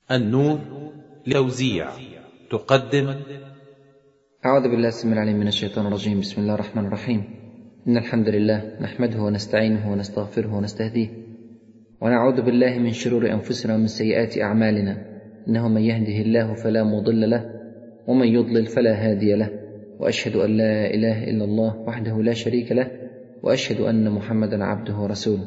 النور لتوزيع تقدم أعوذ بالله السميع العليم من الشيطان الرجيم بسم الله الرحمن الرحيم إن الحمد لله نحمده ونستعينه ونستغفره ونستهديه ونعوذ بالله من شرور أنفسنا ومن سيئات أعمالنا إنه من يهده الله فلا مضل له ومن يضلل فلا هادي له وأشهد أن لا إله إلا الله وحده لا شريك له وأشهد أن محمدا عبده ورسوله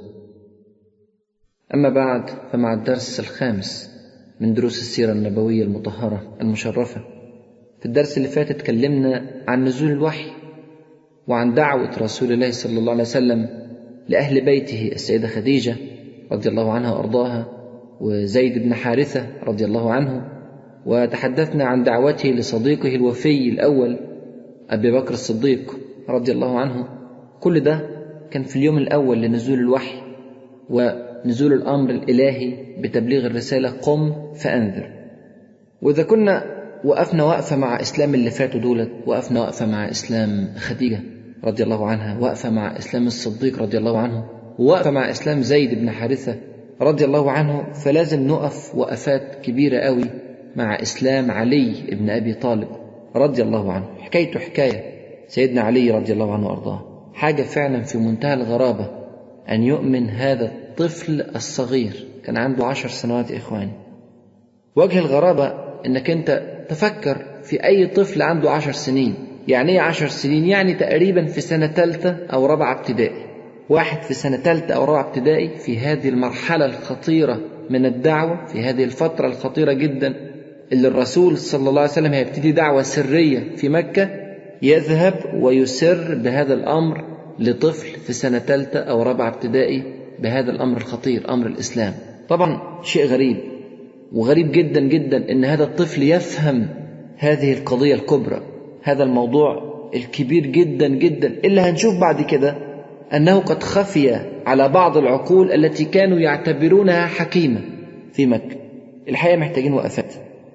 أما بعد فمع الدرس الخامس من دروس السيرة النبوية المطهرة المشرفة في الدرس اللي فات اتكلمنا عن نزول الوحي وعن دعوة رسول الله صلى الله عليه وسلم لأهل بيته السيدة خديجة رضي الله عنها وأرضاها وزيد بن حارثة رضي الله عنه وتحدثنا عن دعوته لصديقه الوفي الأول أبي بكر الصديق رضي الله عنه كل ده كان في اليوم الأول لنزول الوحي ونزول الأمر الإلهي بتبليغ الرسالة قم فأنذر وإذا كنا وقفنا وقفة مع إسلام اللي فاتوا دولت وقفنا وقفة مع إسلام خديجة رضي الله عنها وقفة مع إسلام الصديق رضي الله عنه ووقفة مع إسلام زيد بن حارثة رضي الله عنه فلازم نقف وقفات كبيرة قوي مع إسلام علي بن أبي طالب رضي الله عنه حكايته حكاية سيدنا علي رضي الله عنه وأرضاه حاجة فعلا في منتهى الغرابة أن يؤمن هذا الطفل الصغير كان عنده عشر سنوات يا إخواني وجه الغرابة إنك أنت تفكر في أي طفل عنده عشر سنين يعني إيه عشر سنين يعني تقريبا في سنة ثالثة أو رابعة ابتدائي واحد في سنة ثالثة أو رابعة ابتدائي في هذه المرحلة الخطيرة من الدعوة في هذه الفترة الخطيرة جدا اللي الرسول صلى الله عليه وسلم هيبتدي دعوة سرية في مكة يذهب ويسر بهذا الأمر لطفل في سنة ثالثة أو رابعة ابتدائي بهذا الأمر الخطير أمر الإسلام طبعا شيء غريب وغريب جدا جدا ان هذا الطفل يفهم هذه القضيه الكبرى هذا الموضوع الكبير جدا جدا اللي هنشوف بعد كده انه قد خفي على بعض العقول التي كانوا يعتبرونها حكيمه في مكه الحقيقه محتاجين وقفات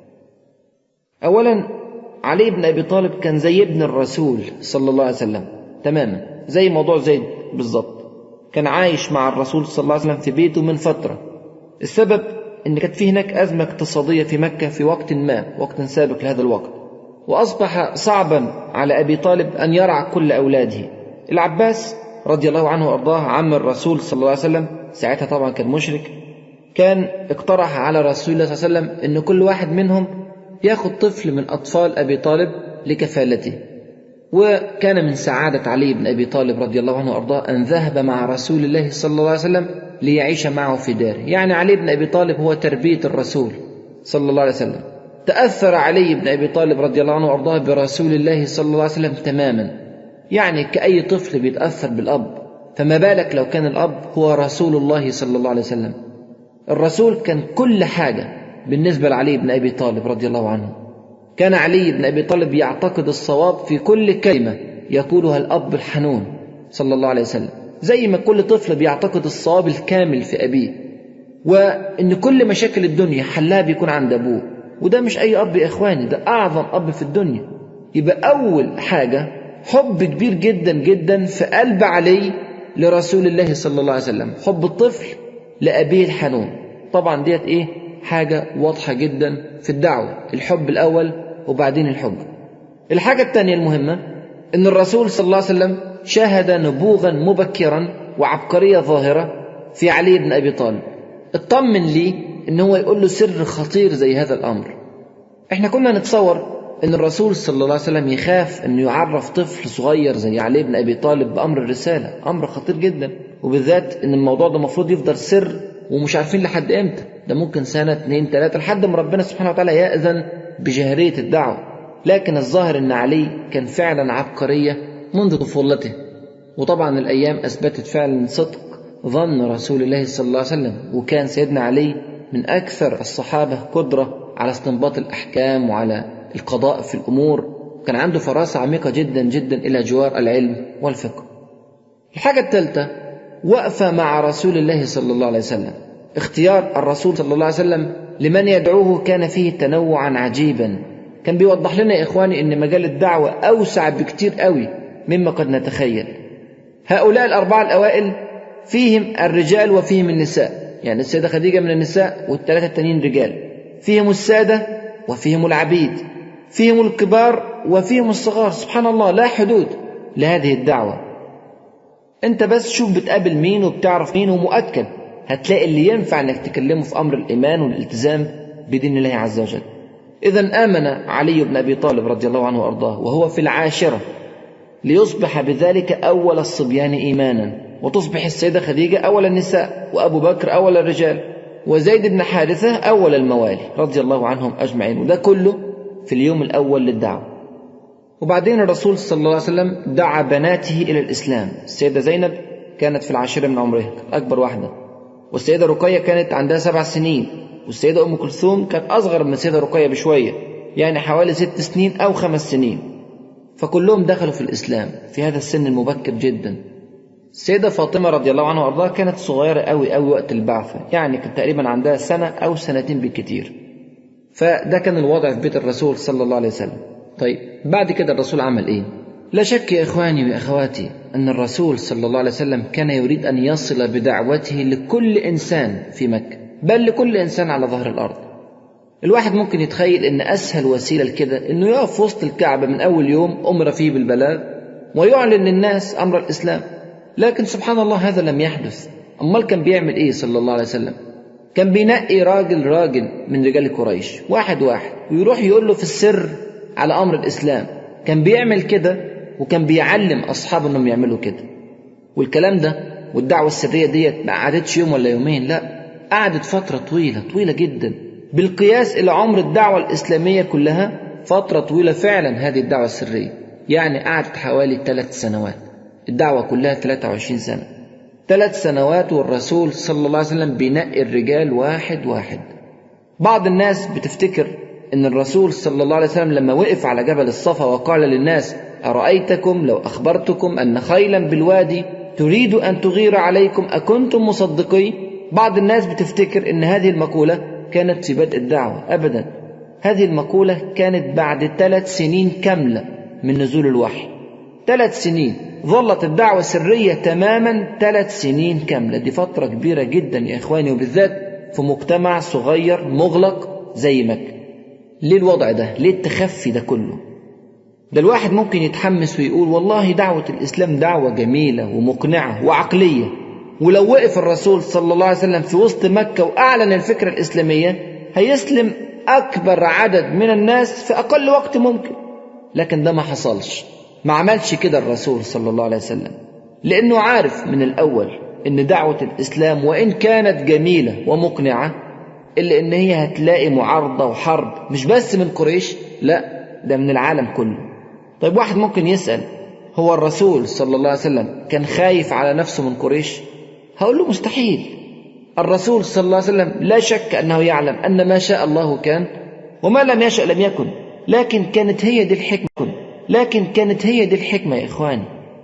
اولا علي بن ابي طالب كان زي ابن الرسول صلى الله عليه وسلم تماما زي موضوع زيد بالظبط كان عايش مع الرسول صلى الله عليه وسلم في بيته من فتره السبب ان كانت في هناك ازمه اقتصاديه في مكه في وقت ما وقت سابق لهذا الوقت واصبح صعبا على ابي طالب ان يرعى كل اولاده العباس رضي الله عنه وارضاه عم الرسول صلى الله عليه وسلم ساعتها طبعا كان مشرك كان اقترح على رسول الله صلى الله عليه وسلم ان كل واحد منهم ياخذ طفل من اطفال ابي طالب لكفالته وكان من سعاده علي بن ابي طالب رضي الله عنه وارضاه ان ذهب مع رسول الله صلى الله عليه وسلم ليعيش معه في داره يعني علي بن أبي طالب هو تربية الرسول صلى الله عليه وسلم تأثر علي بن أبي طالب رضي الله عنه وأرضاه برسول الله صلى الله عليه وسلم تماما يعني كأي طفل بيتأثر بالأب فما بالك لو كان الأب هو رسول الله صلى الله عليه وسلم الرسول كان كل حاجة بالنسبة لعلي بن أبي طالب رضي الله عنه كان علي بن أبي طالب يعتقد الصواب في كل كلمة يقولها الأب الحنون صلى الله عليه وسلم زي ما كل طفل بيعتقد الصواب الكامل في أبيه وإن كل مشاكل الدنيا حلها بيكون عند أبوه وده مش أي أب يا إخواني ده أعظم أب في الدنيا يبقى أول حاجة حب كبير جدا جدا في قلب علي لرسول الله صلى الله عليه وسلم حب الطفل لأبيه الحنون طبعا ديت إيه حاجة واضحة جدا في الدعوة الحب الأول وبعدين الحب الحاجة الثانية المهمة إن الرسول صلى الله عليه وسلم شاهد نبوغا مبكرا وعبقرية ظاهرة في علي بن أبي طالب اطمن لي ان هو يقول له سر خطير زي هذا الأمر احنا كنا نتصور ان الرسول صلى الله عليه وسلم يخاف انه يعرف طفل صغير زي علي بن أبي طالب بأمر الرسالة أمر خطير جدا وبالذات ان الموضوع ده المفروض يفضل سر ومش عارفين لحد امتى ده ممكن سنة اتنين تلاتة لحد ما ربنا سبحانه وتعالى يأذن بجهرية الدعوة لكن الظاهر ان علي كان فعلا عبقرية منذ طفولته وطبعا الأيام أثبتت فعلا صدق ظن رسول الله صلى الله عليه وسلم وكان سيدنا علي من أكثر الصحابة قدرة على استنباط الأحكام وعلى القضاء في الأمور كان عنده فراسة عميقة جدا جدا إلى جوار العلم والفقه الحاجة الثالثة وقفة مع رسول الله صلى الله عليه وسلم اختيار الرسول صلى الله عليه وسلم لمن يدعوه كان فيه تنوعا عجيبا كان بيوضح لنا يا إخواني أن مجال الدعوة أوسع بكتير قوي مما قد نتخيل هؤلاء الأربعة الأوائل فيهم الرجال وفيهم النساء يعني السيدة خديجة من النساء والثلاثة التانيين رجال فيهم السادة وفيهم العبيد فيهم الكبار وفيهم الصغار سبحان الله لا حدود لهذه الدعوة انت بس شوف بتقابل مين وبتعرف مين ومؤكد هتلاقي اللي ينفع انك تكلمه في امر الايمان والالتزام بدين الله عز وجل اذا امن علي بن ابي طالب رضي الله عنه وارضاه وهو في العاشره ليصبح بذلك اول الصبيان ايمانا وتصبح السيده خديجه اول النساء وابو بكر اول الرجال وزيد بن حارثه اول الموالي رضي الله عنهم اجمعين وده كله في اليوم الاول للدعوه وبعدين الرسول صلى الله عليه وسلم دعا بناته الى الاسلام السيده زينب كانت في العاشره من عمرها اكبر واحده والسيده رقيه كانت عندها سبع سنين والسيده ام كلثوم كانت اصغر من السيده رقيه بشويه يعني حوالي ست سنين او خمس سنين فكلهم دخلوا في الاسلام في هذا السن المبكر جدا السيدة فاطمة رضي الله عنها وأرضاها كانت صغيرة أوي أوي وقت البعثة يعني كانت تقريبا عندها سنة أو سنتين بالكتير فده كان الوضع في بيت الرسول صلى الله عليه وسلم طيب بعد كده الرسول عمل إيه لا شك يا إخواني وأخواتي أن الرسول صلى الله عليه وسلم كان يريد أن يصل بدعوته لكل إنسان في مكة بل لكل إنسان على ظهر الأرض الواحد ممكن يتخيل أن أسهل وسيلة لكده أنه يقف في وسط الكعبة من أول يوم أمر فيه بالبلاغ ويعلن للناس أمر الإسلام لكن سبحان الله هذا لم يحدث أمال كان بيعمل إيه صلى الله عليه وسلم كان بينقي راجل راجل من رجال قريش واحد واحد ويروح يقول له في السر على أمر الإسلام كان بيعمل كده وكان بيعلم أصحابه أنهم يعملوا كده والكلام ده والدعوة السرية ديت ما قعدتش يوم ولا يومين لا قعدت فترة طويلة طويلة جدا بالقياس إلى عمر الدعوة الإسلامية كلها فترة طويلة فعلا هذه الدعوة السرية يعني قعدت حوالي ثلاث سنوات الدعوة كلها 23 سنة ثلاث سنوات والرسول صلى الله عليه وسلم بينقي الرجال واحد واحد بعض الناس بتفتكر ان الرسول صلى الله عليه وسلم لما وقف على جبل الصفا وقال للناس أرأيتكم لو أخبرتكم أن خيلا بالوادي تريد أن تغير عليكم أكنتم مصدقي بعض الناس بتفتكر ان هذه المقولة كانت في بدء الدعوة أبدا هذه المقولة كانت بعد ثلاث سنين كاملة من نزول الوحي ثلاث سنين ظلت الدعوة سرية تماما ثلاث سنين كاملة دي فترة كبيرة جدا يا إخواني وبالذات في مجتمع صغير مغلق زي مكة ليه الوضع ده ليه التخفي ده كله ده الواحد ممكن يتحمس ويقول والله دعوة الإسلام دعوة جميلة ومقنعة وعقلية ولو وقف الرسول صلى الله عليه وسلم في وسط مكة وأعلن الفكرة الإسلامية هيسلم أكبر عدد من الناس في أقل وقت ممكن لكن ده ما حصلش ما عملش كده الرسول صلى الله عليه وسلم لأنه عارف من الأول إن دعوة الإسلام وإن كانت جميلة ومقنعة إلا إن هي هتلاقي معارضة وحرب مش بس من قريش لا ده من العالم كله طيب واحد ممكن يسأل هو الرسول صلى الله عليه وسلم كان خايف على نفسه من قريش هقول له مستحيل الرسول صلى الله عليه وسلم لا شك أنه يعلم أن ما شاء الله كان وما لم يشأ لم يكن لكن كانت هي دي الحكمة لكن كانت هي دي الحكمة يا إخواني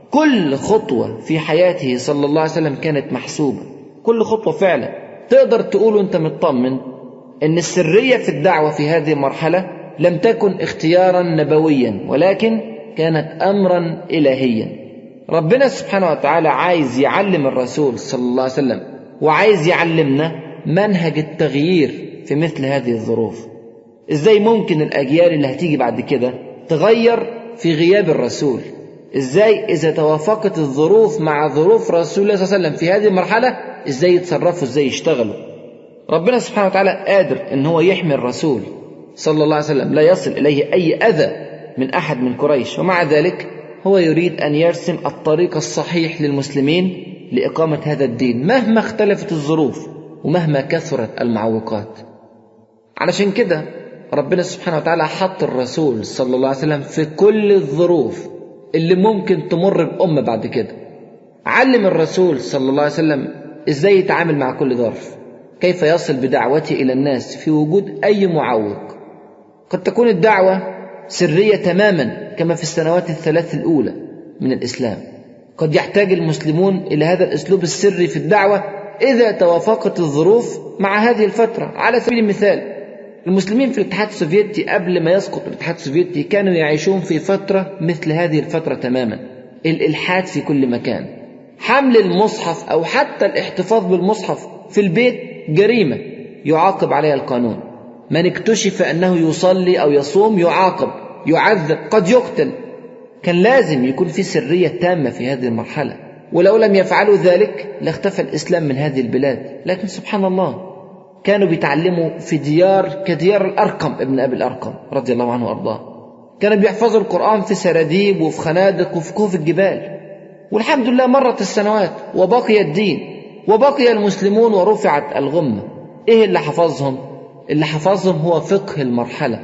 كل خطوة في حياته صلى الله عليه وسلم كانت محسوبة كل خطوة فعلا تقدر تقول أنت مطمن أن السرية في الدعوة في هذه المرحلة لم تكن اختيارا نبويا ولكن كانت أمرا إلهيا ربنا سبحانه وتعالى عايز يعلم الرسول صلى الله عليه وسلم وعايز يعلمنا منهج التغيير في مثل هذه الظروف ازاي ممكن الاجيال اللي هتيجي بعد كده تغير في غياب الرسول ازاي اذا توافقت الظروف مع ظروف رسول الله صلى الله عليه وسلم في هذه المرحله ازاي يتصرفوا ازاي يشتغلوا ربنا سبحانه وتعالى قادر ان هو يحمي الرسول صلى الله عليه وسلم لا يصل اليه اي اذى من احد من قريش ومع ذلك هو يريد ان يرسم الطريق الصحيح للمسلمين لاقامه هذا الدين مهما اختلفت الظروف ومهما كثرت المعوقات علشان كده ربنا سبحانه وتعالى حط الرسول صلى الله عليه وسلم في كل الظروف اللي ممكن تمر بأمة بعد كده علم الرسول صلى الله عليه وسلم ازاي يتعامل مع كل ظرف كيف يصل بدعوته إلى الناس في وجود أي معوق قد تكون الدعوة سرية تماما كما في السنوات الثلاث الأولى من الإسلام قد يحتاج المسلمون إلى هذا الأسلوب السري في الدعوة إذا توافقت الظروف مع هذه الفترة على سبيل المثال المسلمين في الاتحاد السوفيتي قبل ما يسقط الاتحاد السوفيتي كانوا يعيشون في فترة مثل هذه الفترة تماما الإلحاد في كل مكان حمل المصحف أو حتى الاحتفاظ بالمصحف في البيت جريمة يعاقب عليها القانون من اكتشف أنه يصلي أو يصوم يعاقب يعذب قد يقتل كان لازم يكون في سرية تامة في هذه المرحلة ولو لم يفعلوا ذلك لاختفى الإسلام من هذه البلاد لكن سبحان الله كانوا بيتعلموا في ديار كديار الأرقم ابن أبي الأرقم رضي الله عنه وأرضاه كانوا بيحفظوا القرآن في سراديب وفي خنادق وفي كهوف الجبال والحمد لله مرت السنوات وبقي الدين وبقي المسلمون ورفعت الغمة ايه اللي حفظهم اللي حفظهم هو فقه المرحلة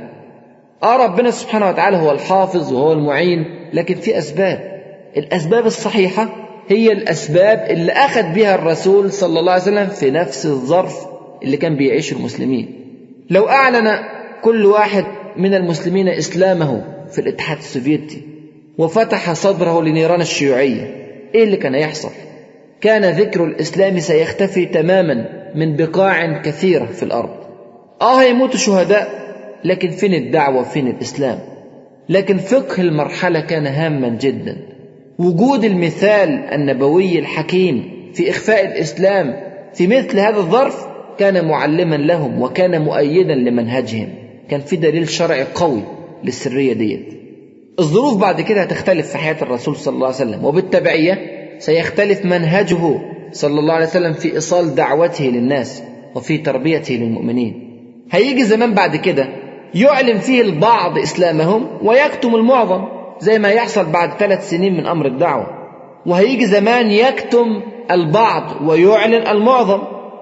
اه ربنا سبحانه وتعالى هو الحافظ وهو المعين لكن في أسباب الأسباب الصحيحة هي الأسباب اللي أخذ بها الرسول صلى الله عليه وسلم في نفس الظرف اللي كان بيعيشه المسلمين لو أعلن كل واحد من المسلمين إسلامه في الاتحاد السوفيتي وفتح صدره لنيران الشيوعية إيه اللي كان يحصل؟ كان ذكر الإسلام سيختفي تماما من بقاع كثيرة في الأرض آه هيموتوا شهداء لكن فين الدعوة فين الإسلام لكن فقه المرحلة كان هاما جدا وجود المثال النبوي الحكيم في إخفاء الإسلام في مثل هذا الظرف كان معلما لهم وكان مؤيدا لمنهجهم كان في دليل شرعي قوي للسرية ديت الظروف بعد كده هتختلف في حياة الرسول صلى الله عليه وسلم وبالتبعية سيختلف منهجه صلى الله عليه وسلم في إيصال دعوته للناس وفي تربيته للمؤمنين هيجي زمان بعد كده يعلن فيه البعض إسلامهم ويكتم المعظم زي ما يحصل بعد ثلاث سنين من أمر الدعوة وهيجي زمان يكتم البعض ويعلن المعظم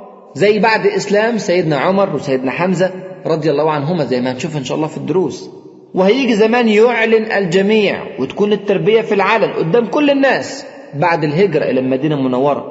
زي بعد إسلام سيدنا عمر وسيدنا حمزة رضي الله عنهما زي ما هنشوف إن شاء الله في الدروس وهيجي زمان يعلن الجميع وتكون التربية في العلن قدام كل الناس بعد الهجرة إلى المدينة المنورة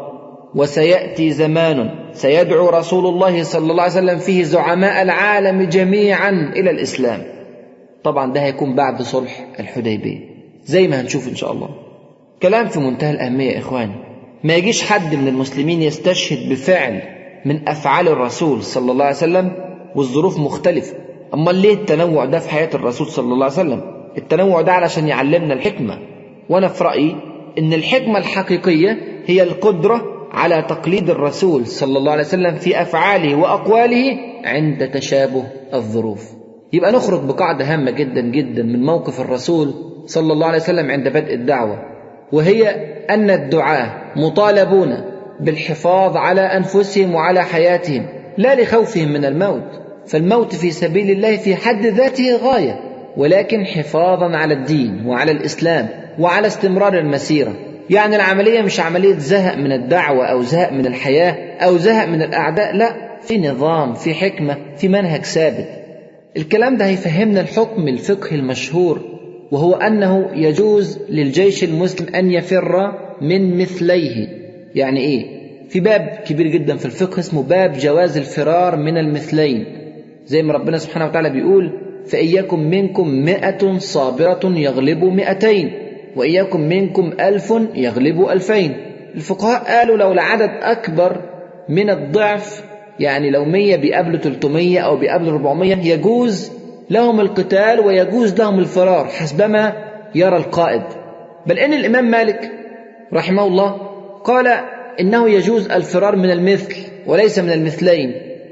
وسيأتي زمان سيدعو رسول الله صلى الله عليه وسلم فيه زعماء العالم جميعا إلى الإسلام طبعا ده هيكون بعد صلح الحديبية زي ما هنشوف إن شاء الله كلام في منتهى الأهمية يا إخواني ما يجيش حد من المسلمين يستشهد بفعل من أفعال الرسول صلى الله عليه وسلم والظروف مختلفة أما ليه التنوع ده في حياة الرسول صلى الله عليه وسلم التنوع ده علشان يعلمنا الحكمة وأنا في رأيي إن الحكمة الحقيقية هي القدرة على تقليد الرسول صلى الله عليه وسلم في أفعاله وأقواله عند تشابه الظروف يبقى نخرج بقاعدة هامة جدا جدا من موقف الرسول صلى الله عليه وسلم عند بدء الدعوة وهي أن الدعاة مطالبون بالحفاظ على أنفسهم وعلى حياتهم لا لخوفهم من الموت فالموت في سبيل الله في حد ذاته غاية ولكن حفاظا على الدين وعلى الإسلام وعلى استمرار المسيرة يعني العملية مش عملية زهق من الدعوة أو زهق من الحياة أو زهق من الأعداء لا في نظام في حكمة في منهج ثابت الكلام ده هيفهمنا الحكم الفقهي المشهور وهو أنه يجوز للجيش المسلم أن يفر من مثليه يعني إيه؟ في باب كبير جدا في الفقه اسمه باب جواز الفرار من المثلين زي ما ربنا سبحانه وتعالى بيقول فإياكم منكم مئة صابرة يغلبوا مئتين وإياكم منكم ألف يغلبوا ألفين الفقهاء قالوا لو العدد أكبر من الضعف يعني لو مية بيقابلوا 300 أو بيقابلوا 400 يجوز لهم القتال ويجوز لهم الفرار حسبما يرى القائد بل إن الإمام مالك رحمه الله قال إنه يجوز الفرار من المثل وليس من المثلين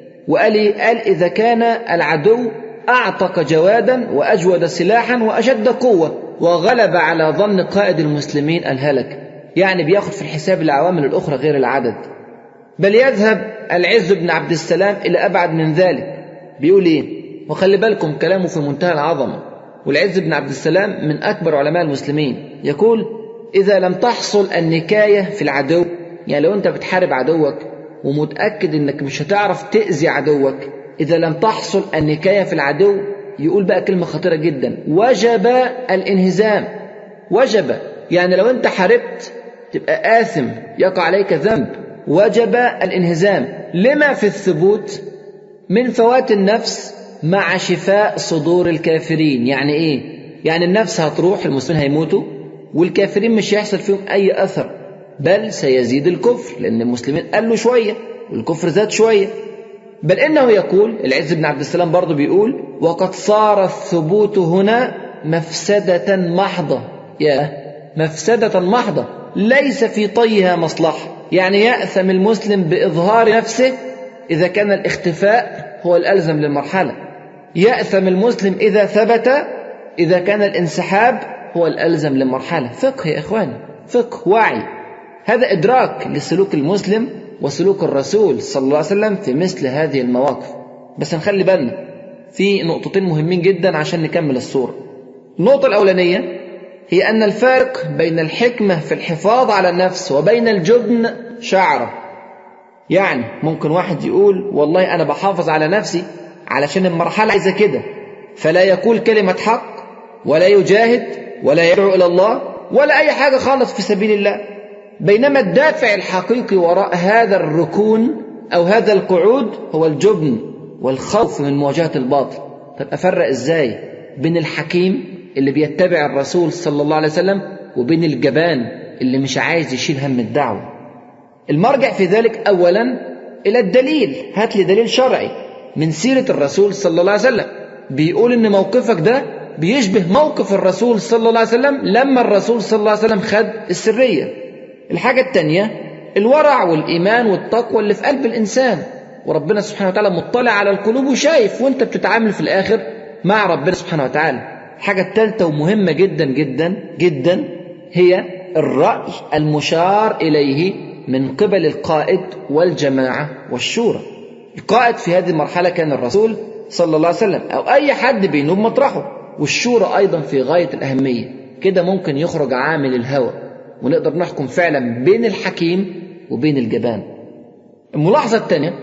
وقال قال إذا كان العدو أعتق جوادا وأجود سلاحا وأشد قوة وغلب على ظن قائد المسلمين الهلك يعني بياخد في الحساب العوامل الأخرى غير العدد بل يذهب العز بن عبد السلام إلى أبعد من ذلك بيقول إيه وخلي بالكم كلامه في منتهى العظمة والعز بن عبد السلام من أكبر علماء المسلمين يقول إذا لم تحصل النكاية في العدو يعني لو أنت بتحارب عدوك ومتأكد أنك مش هتعرف تأذي عدوك إذا لم تحصل النكاية في العدو يقول بقى كلمة خطيرة جدا وجب الانهزام وجب يعني لو أنت حاربت تبقى آثم يقع عليك ذنب وجب الانهزام لما في الثبوت من فوات النفس مع شفاء صدور الكافرين يعني ايه يعني النفس هتروح المسلمين هيموتوا والكافرين مش هيحصل فيهم اي اثر بل سيزيد الكفر لان المسلمين قالوا شويه والكفر زاد شويه بل انه يقول العز بن عبد السلام برضه بيقول وقد صار الثبوت هنا مفسده محضه يا مفسده محضه ليس في طيها مصلحه يعني يأثم المسلم بإظهار نفسه إذا كان الاختفاء هو الألزم للمرحلة يأثم المسلم إذا ثبت إذا كان الانسحاب هو الألزم لمرحلة فقه يا إخواني فقه وعي هذا إدراك لسلوك المسلم وسلوك الرسول صلى الله عليه وسلم في مثل هذه المواقف بس نخلي بالنا في نقطتين مهمين جدا عشان نكمل الصورة النقطة الأولانية هي أن الفارق بين الحكمة في الحفاظ على النفس وبين الجبن شعرة يعني ممكن واحد يقول والله أنا بحافظ على نفسي علشان المرحلة عايزة كده فلا يقول كلمة حق ولا يجاهد ولا يدعو إلى الله ولا أي حاجة خالص في سبيل الله بينما الدافع الحقيقي وراء هذا الركون أو هذا القعود هو الجبن والخوف من مواجهة الباطل طب أفرق إزاي بين الحكيم اللي بيتبع الرسول صلى الله عليه وسلم وبين الجبان اللي مش عايز يشيل هم الدعوة المرجع في ذلك أولا إلى الدليل هات لي دليل شرعي من سيرة الرسول صلى الله عليه وسلم بيقول إن موقفك ده بيشبه موقف الرسول صلى الله عليه وسلم لما الرسول صلى الله عليه وسلم خد السرية الحاجة التانية الورع والإيمان والتقوى اللي في قلب الإنسان وربنا سبحانه وتعالى مطلع على القلوب وشايف وانت بتتعامل في الآخر مع ربنا سبحانه وتعالى الحاجة الثالثة ومهمة جدا جدا جدا هي الرأي المشار إليه من قبل القائد والجماعة والشورى القائد في هذه المرحلة كان الرسول صلى الله عليه وسلم أو أي حد بينوب مطرحه والشورى أيضا في غاية الأهمية كده ممكن يخرج عامل الهوى ونقدر نحكم فعلا بين الحكيم وبين الجبان الملاحظة الثانية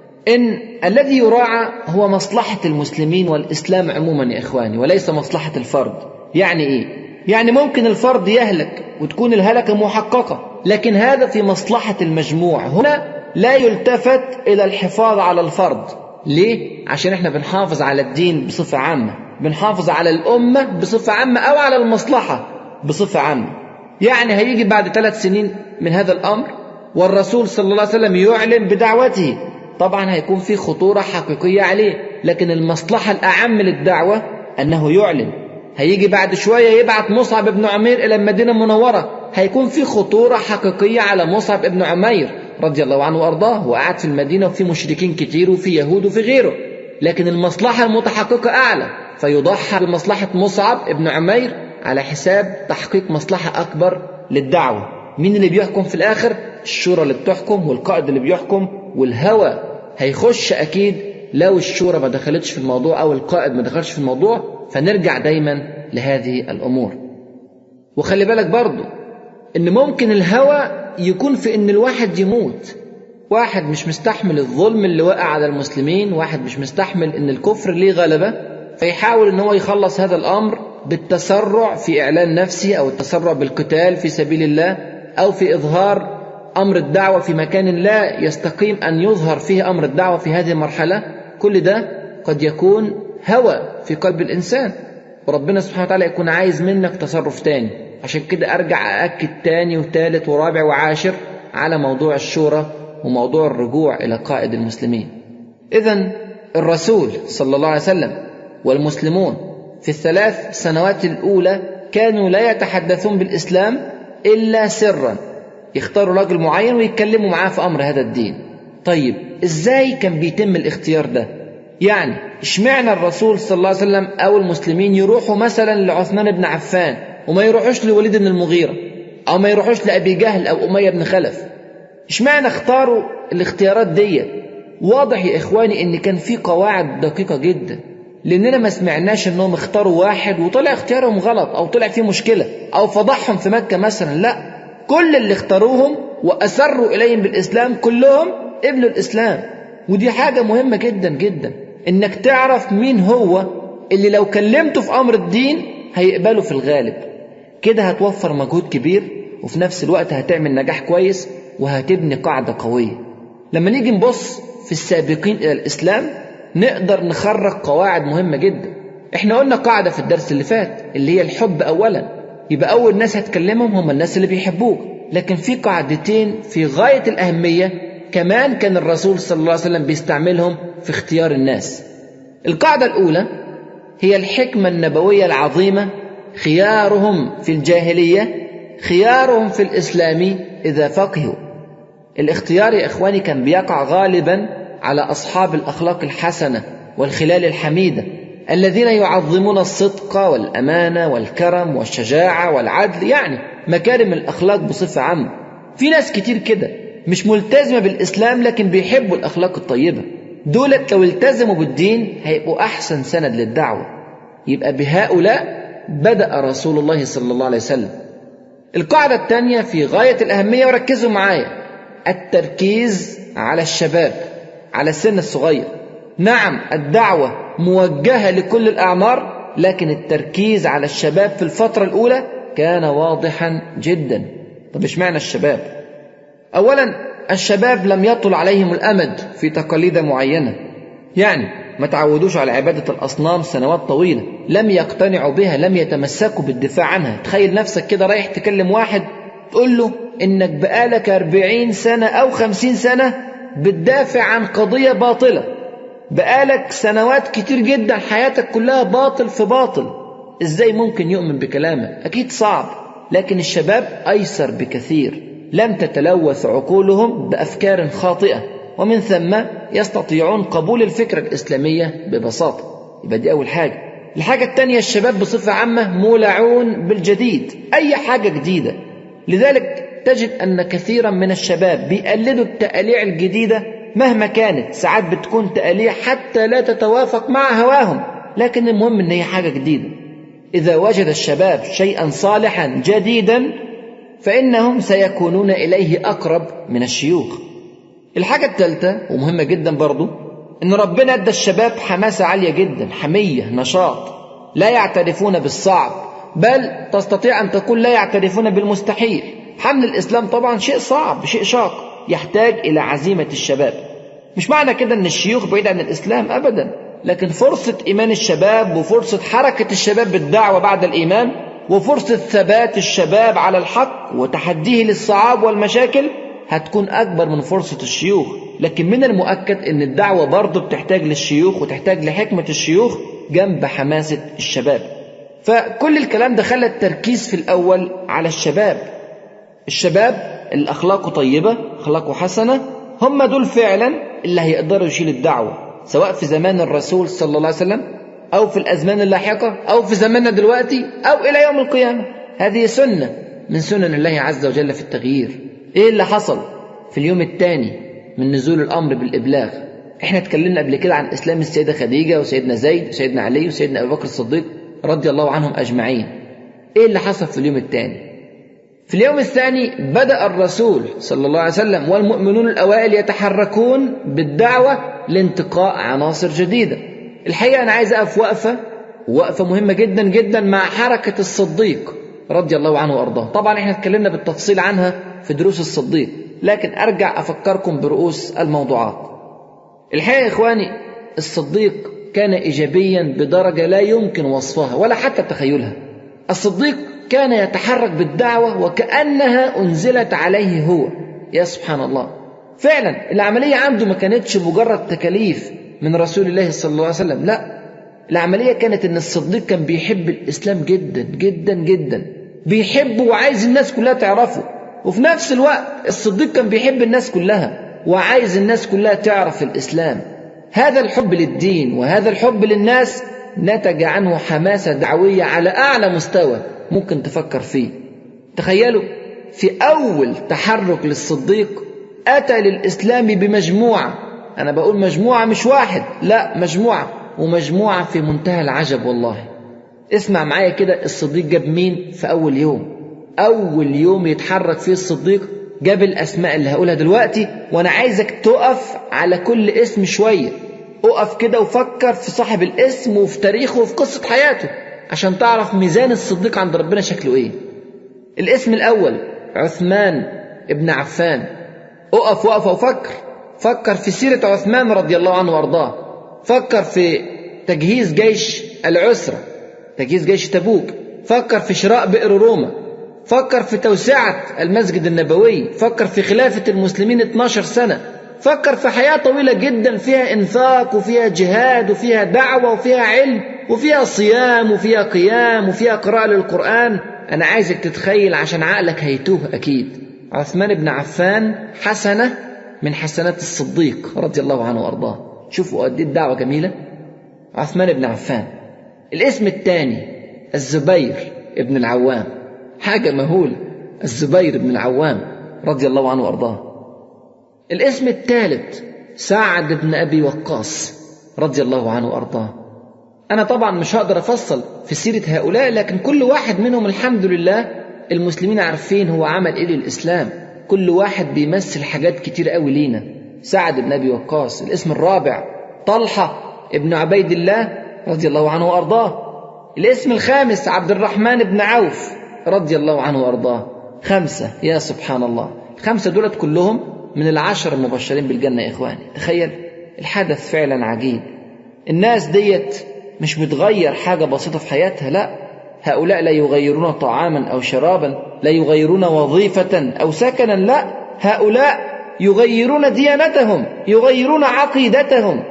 إن الذي يراعى هو مصلحة المسلمين والإسلام عموما يا إخواني وليس مصلحة الفرد يعني إيه؟ يعني ممكن الفرد يهلك وتكون الهلكة محققة لكن هذا في مصلحة المجموع هنا لا يلتفت إلى الحفاظ على الفرد ليه؟ عشان احنا بنحافظ على الدين بصفة عامة بنحافظ على الأمة بصفة عامة أو على المصلحة بصفة عامة يعني هيجي بعد ثلاث سنين من هذا الأمر والرسول صلى الله عليه وسلم يعلن بدعوته طبعا هيكون في خطورة حقيقية عليه لكن المصلحة الأعم للدعوة أنه يعلن هيجي بعد شوية يبعث مصعب بن عمير إلى المدينة المنورة هيكون في خطورة حقيقية على مصعب بن عمير رضي الله عنه وأرضاه وقعد في المدينة وفي مشركين كتير وفي يهود وفي غيره لكن المصلحة المتحققة أعلى فيضحى بمصلحة مصعب بن عمير على حساب تحقيق مصلحة أكبر للدعوة مين اللي بيحكم في الآخر الشورى اللي بتحكم والقائد اللي بيحكم والهوى هيخش أكيد لو الشورى ما دخلتش في الموضوع أو القائد ما دخلش في الموضوع فنرجع دايما لهذه الأمور وخلي بالك برضو إن ممكن الهوى يكون في إن الواحد يموت واحد مش مستحمل الظلم اللي وقع على المسلمين واحد مش مستحمل إن الكفر ليه غلبة فيحاول إن هو يخلص هذا الأمر بالتسرع في إعلان نفسه أو التسرع بالقتال في سبيل الله أو في إظهار أمر الدعوة في مكان لا يستقيم أن يظهر فيه أمر الدعوة في هذه المرحلة كل ده قد يكون هوى في قلب الإنسان وربنا سبحانه وتعالى يكون عايز منك تصرف تاني عشان كده أرجع أأكد تاني وتالت ورابع وعاشر على موضوع الشورى وموضوع الرجوع إلى قائد المسلمين إذا الرسول صلى الله عليه وسلم والمسلمون في الثلاث سنوات الأولى كانوا لا يتحدثون بالإسلام إلا سرا يختاروا راجل معين ويتكلموا معاه في أمر هذا الدين طيب إزاي كان بيتم الاختيار ده يعني اشمعنى الرسول صلى الله عليه وسلم أو المسلمين يروحوا مثلا لعثمان بن عفان وما يروحوش لوليد بن المغيرة أو ما يروحوش لأبي جهل أو أمية بن خلف اشمعنى اختاروا الاختيارات دي واضح يا إخواني إن كان في قواعد دقيقة جدا لأننا ما سمعناش إنهم اختاروا واحد وطلع اختيارهم غلط أو طلع فيه مشكلة أو فضحهم في مكة مثلا لا كل اللي اختاروهم وأسروا إليهم بالإسلام كلهم قبلوا الإسلام ودي حاجة مهمة جدا جدا إنك تعرف مين هو اللي لو كلمته في أمر الدين هيقبله في الغالب كده هتوفر مجهود كبير وفي نفس الوقت هتعمل نجاح كويس وهتبني قاعدة قوية لما نيجي نبص في السابقين إلى الإسلام نقدر نخرج قواعد مهمة جدا احنا قلنا قاعدة في الدرس اللي فات اللي هي الحب أولا يبقى أول ناس هتكلمهم هم الناس اللي بيحبوك لكن في قاعدتين في غاية الأهمية كمان كان الرسول صلى الله عليه وسلم بيستعملهم في اختيار الناس القاعدة الأولى هي الحكمة النبوية العظيمة خيارهم في الجاهلية خيارهم في الإسلام إذا فقهوا الاختيار يا إخواني كان بيقع غالبا على أصحاب الأخلاق الحسنة والخلال الحميدة الذين يعظمون الصدق والأمانة والكرم والشجاعة والعدل يعني مكارم الأخلاق بصفة عامة في ناس كتير كده مش ملتزمة بالإسلام لكن بيحبوا الأخلاق الطيبة دولت لو التزموا بالدين هيبقوا أحسن سند للدعوة يبقى بهؤلاء بدأ رسول الله صلى الله عليه وسلم القاعدة الثانية في غاية الأهمية وركزوا معايا التركيز على الشباب على السن الصغير نعم الدعوة موجهة لكل الأعمار لكن التركيز على الشباب في الفترة الأولى كان واضحا جدا طب اشمعنى الشباب أولا الشباب لم يطل عليهم الأمد في تقاليد معينة يعني ما تعودوش على عبادة الأصنام سنوات طويلة لم يقتنعوا بها لم يتمسكوا بالدفاع عنها تخيل نفسك كده رايح تكلم واحد تقول له إنك بقالك أربعين سنة أو خمسين سنة بتدافع عن قضية باطلة بقالك سنوات كتير جدا حياتك كلها باطل في باطل ازاي ممكن يؤمن بكلامك اكيد صعب لكن الشباب ايسر بكثير لم تتلوث عقولهم بافكار خاطئه ومن ثم يستطيعون قبول الفكره الاسلاميه ببساطه يبقى دي اول حاجه الحاجه الثانيه الشباب بصفه عامه مولعون بالجديد اي حاجه جديده لذلك تجد ان كثيرا من الشباب بيقلدوا التقاليع الجديده مهما كانت ساعات بتكون تقاليع حتى لا تتوافق مع هواهم لكن المهم ان هي حاجه جديده اذا وجد الشباب شيئا صالحا جديدا فانهم سيكونون اليه اقرب من الشيوخ الحاجه الثالثه ومهمه جدا برضو ان ربنا ادى الشباب حماسه عاليه جدا حميه نشاط لا يعترفون بالصعب بل تستطيع ان تقول لا يعترفون بالمستحيل حمل الاسلام طبعا شيء صعب شيء شاق يحتاج الى عزيمه الشباب مش معنى كده ان الشيوخ بعيد عن الاسلام ابدا لكن فرصه ايمان الشباب وفرصه حركه الشباب بالدعوه بعد الايمان وفرصه ثبات الشباب على الحق وتحديه للصعاب والمشاكل هتكون اكبر من فرصه الشيوخ لكن من المؤكد ان الدعوه برضه بتحتاج للشيوخ وتحتاج لحكمه الشيوخ جنب حماسه الشباب فكل الكلام ده خلى التركيز في الاول على الشباب الشباب اللي اخلاقه طيبه اخلاقه حسنه هم دول فعلا اللي هيقدروا يشيل الدعوه سواء في زمان الرسول صلى الله عليه وسلم او في الازمان اللاحقه او في زماننا دلوقتي او الى يوم القيامه هذه سنه من سنن الله عز وجل في التغيير ايه اللي حصل في اليوم الثاني من نزول الامر بالابلاغ احنا اتكلمنا قبل كده عن اسلام السيده خديجه وسيدنا زيد وسيدنا علي وسيدنا ابو بكر الصديق رضي الله عنهم اجمعين ايه اللي حصل في اليوم الثاني في اليوم الثاني بدأ الرسول صلى الله عليه وسلم والمؤمنون الأوائل يتحركون بالدعوة لانتقاء عناصر جديدة الحقيقة أنا عايز أقف وقفة وقفة مهمة جدا جدا مع حركة الصديق رضي الله عنه وأرضاه طبعا احنا اتكلمنا بالتفصيل عنها في دروس الصديق لكن أرجع أفكركم برؤوس الموضوعات الحقيقة يا إخواني الصديق كان إيجابيا بدرجة لا يمكن وصفها ولا حتى تخيلها الصديق كان يتحرك بالدعوة وكأنها أنزلت عليه هو يا سبحان الله فعلا العملية عنده ما كانتش مجرد تكاليف من رسول الله صلى الله عليه وسلم لا العملية كانت ان الصديق كان بيحب الإسلام جدا جدا جدا بيحبه وعايز الناس كلها تعرفه وفي نفس الوقت الصديق كان بيحب الناس كلها وعايز الناس كلها تعرف الإسلام هذا الحب للدين وهذا الحب للناس نتج عنه حماسة دعوية على أعلى مستوى ممكن تفكر فيه تخيلوا في أول تحرك للصديق أتى للإسلام بمجموعة أنا بقول مجموعة مش واحد لا مجموعة ومجموعة في منتهى العجب والله اسمع معايا كده الصديق جاب مين في أول يوم أول يوم يتحرك فيه الصديق جاب الأسماء اللي هقولها دلوقتي وأنا عايزك تقف على كل اسم شوية اقف كده وفكر في صاحب الاسم وفي تاريخه وفي قصة حياته عشان تعرف ميزان الصديق عند ربنا شكله ايه الاسم الاول عثمان ابن عفان اقف وقف وفكر فكر في سيرة عثمان رضي الله عنه وارضاه فكر في تجهيز جيش العسرة تجهيز جيش تبوك فكر في شراء بئر روما فكر في توسعة المسجد النبوي فكر في خلافة المسلمين 12 سنة فكر في حياة طويلة جدا فيها إنفاق وفيها جهاد وفيها دعوة وفيها علم وفيها صيام وفيها قيام وفيها قراءة للقرآن أنا عايزك تتخيل عشان عقلك هيتوه أكيد عثمان بن عفان حسنة من حسنات الصديق رضي الله عنه وأرضاه شوفوا قد إيه الدعوة جميلة عثمان بن عفان الاسم الثاني الزبير بن العوام حاجة مهولة الزبير بن العوام رضي الله عنه وأرضاه الاسم الثالث سعد بن أبي وقاص رضي الله عنه وأرضاه أنا طبعا مش هقدر أفصل في سيرة هؤلاء لكن كل واحد منهم الحمد لله المسلمين عارفين هو عمل إيه للإسلام كل واحد بيمثل حاجات كتير قوي لينا سعد بن أبي وقاص الاسم الرابع طلحة ابن عبيد الله رضي الله عنه وأرضاه الاسم الخامس عبد الرحمن بن عوف رضي الله عنه وأرضاه خمسة يا سبحان الله الخمسة دولت كلهم من العشر المبشرين بالجنة يا إخواني تخيل الحدث فعلا عجيب الناس ديت مش بتغير حاجة بسيطة في حياتها لا هؤلاء لا يغيرون طعاما أو شرابا لا يغيرون وظيفة أو سكنا لا هؤلاء يغيرون ديانتهم يغيرون عقيدتهم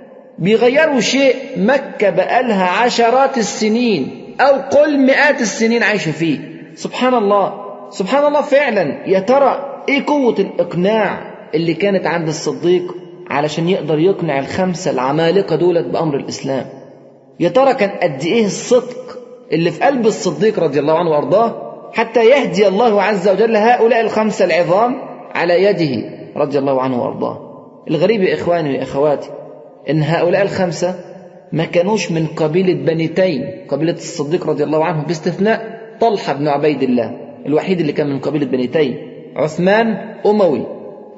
بيغيروا شيء مكة بقالها عشرات السنين أو قل مئات السنين عايشة فيه سبحان الله سبحان الله فعلا يا ترى ايه قوة الإقناع اللي كانت عند الصديق علشان يقدر يقنع الخمسة العمالقة دولت بأمر الإسلام يا ترى كان قد ايه الصدق اللي في قلب الصديق رضي الله عنه وارضاه حتى يهدي الله عز وجل هؤلاء الخمسة العظام على يده رضي الله عنه وارضاه الغريب يا اخواني واخواتي ان هؤلاء الخمسة ما كانوش من قبيلة بني تيم قبيلة الصديق رضي الله عنه باستثناء طلحة بن عبيد الله الوحيد اللي كان من قبيلة بني تيم عثمان أموي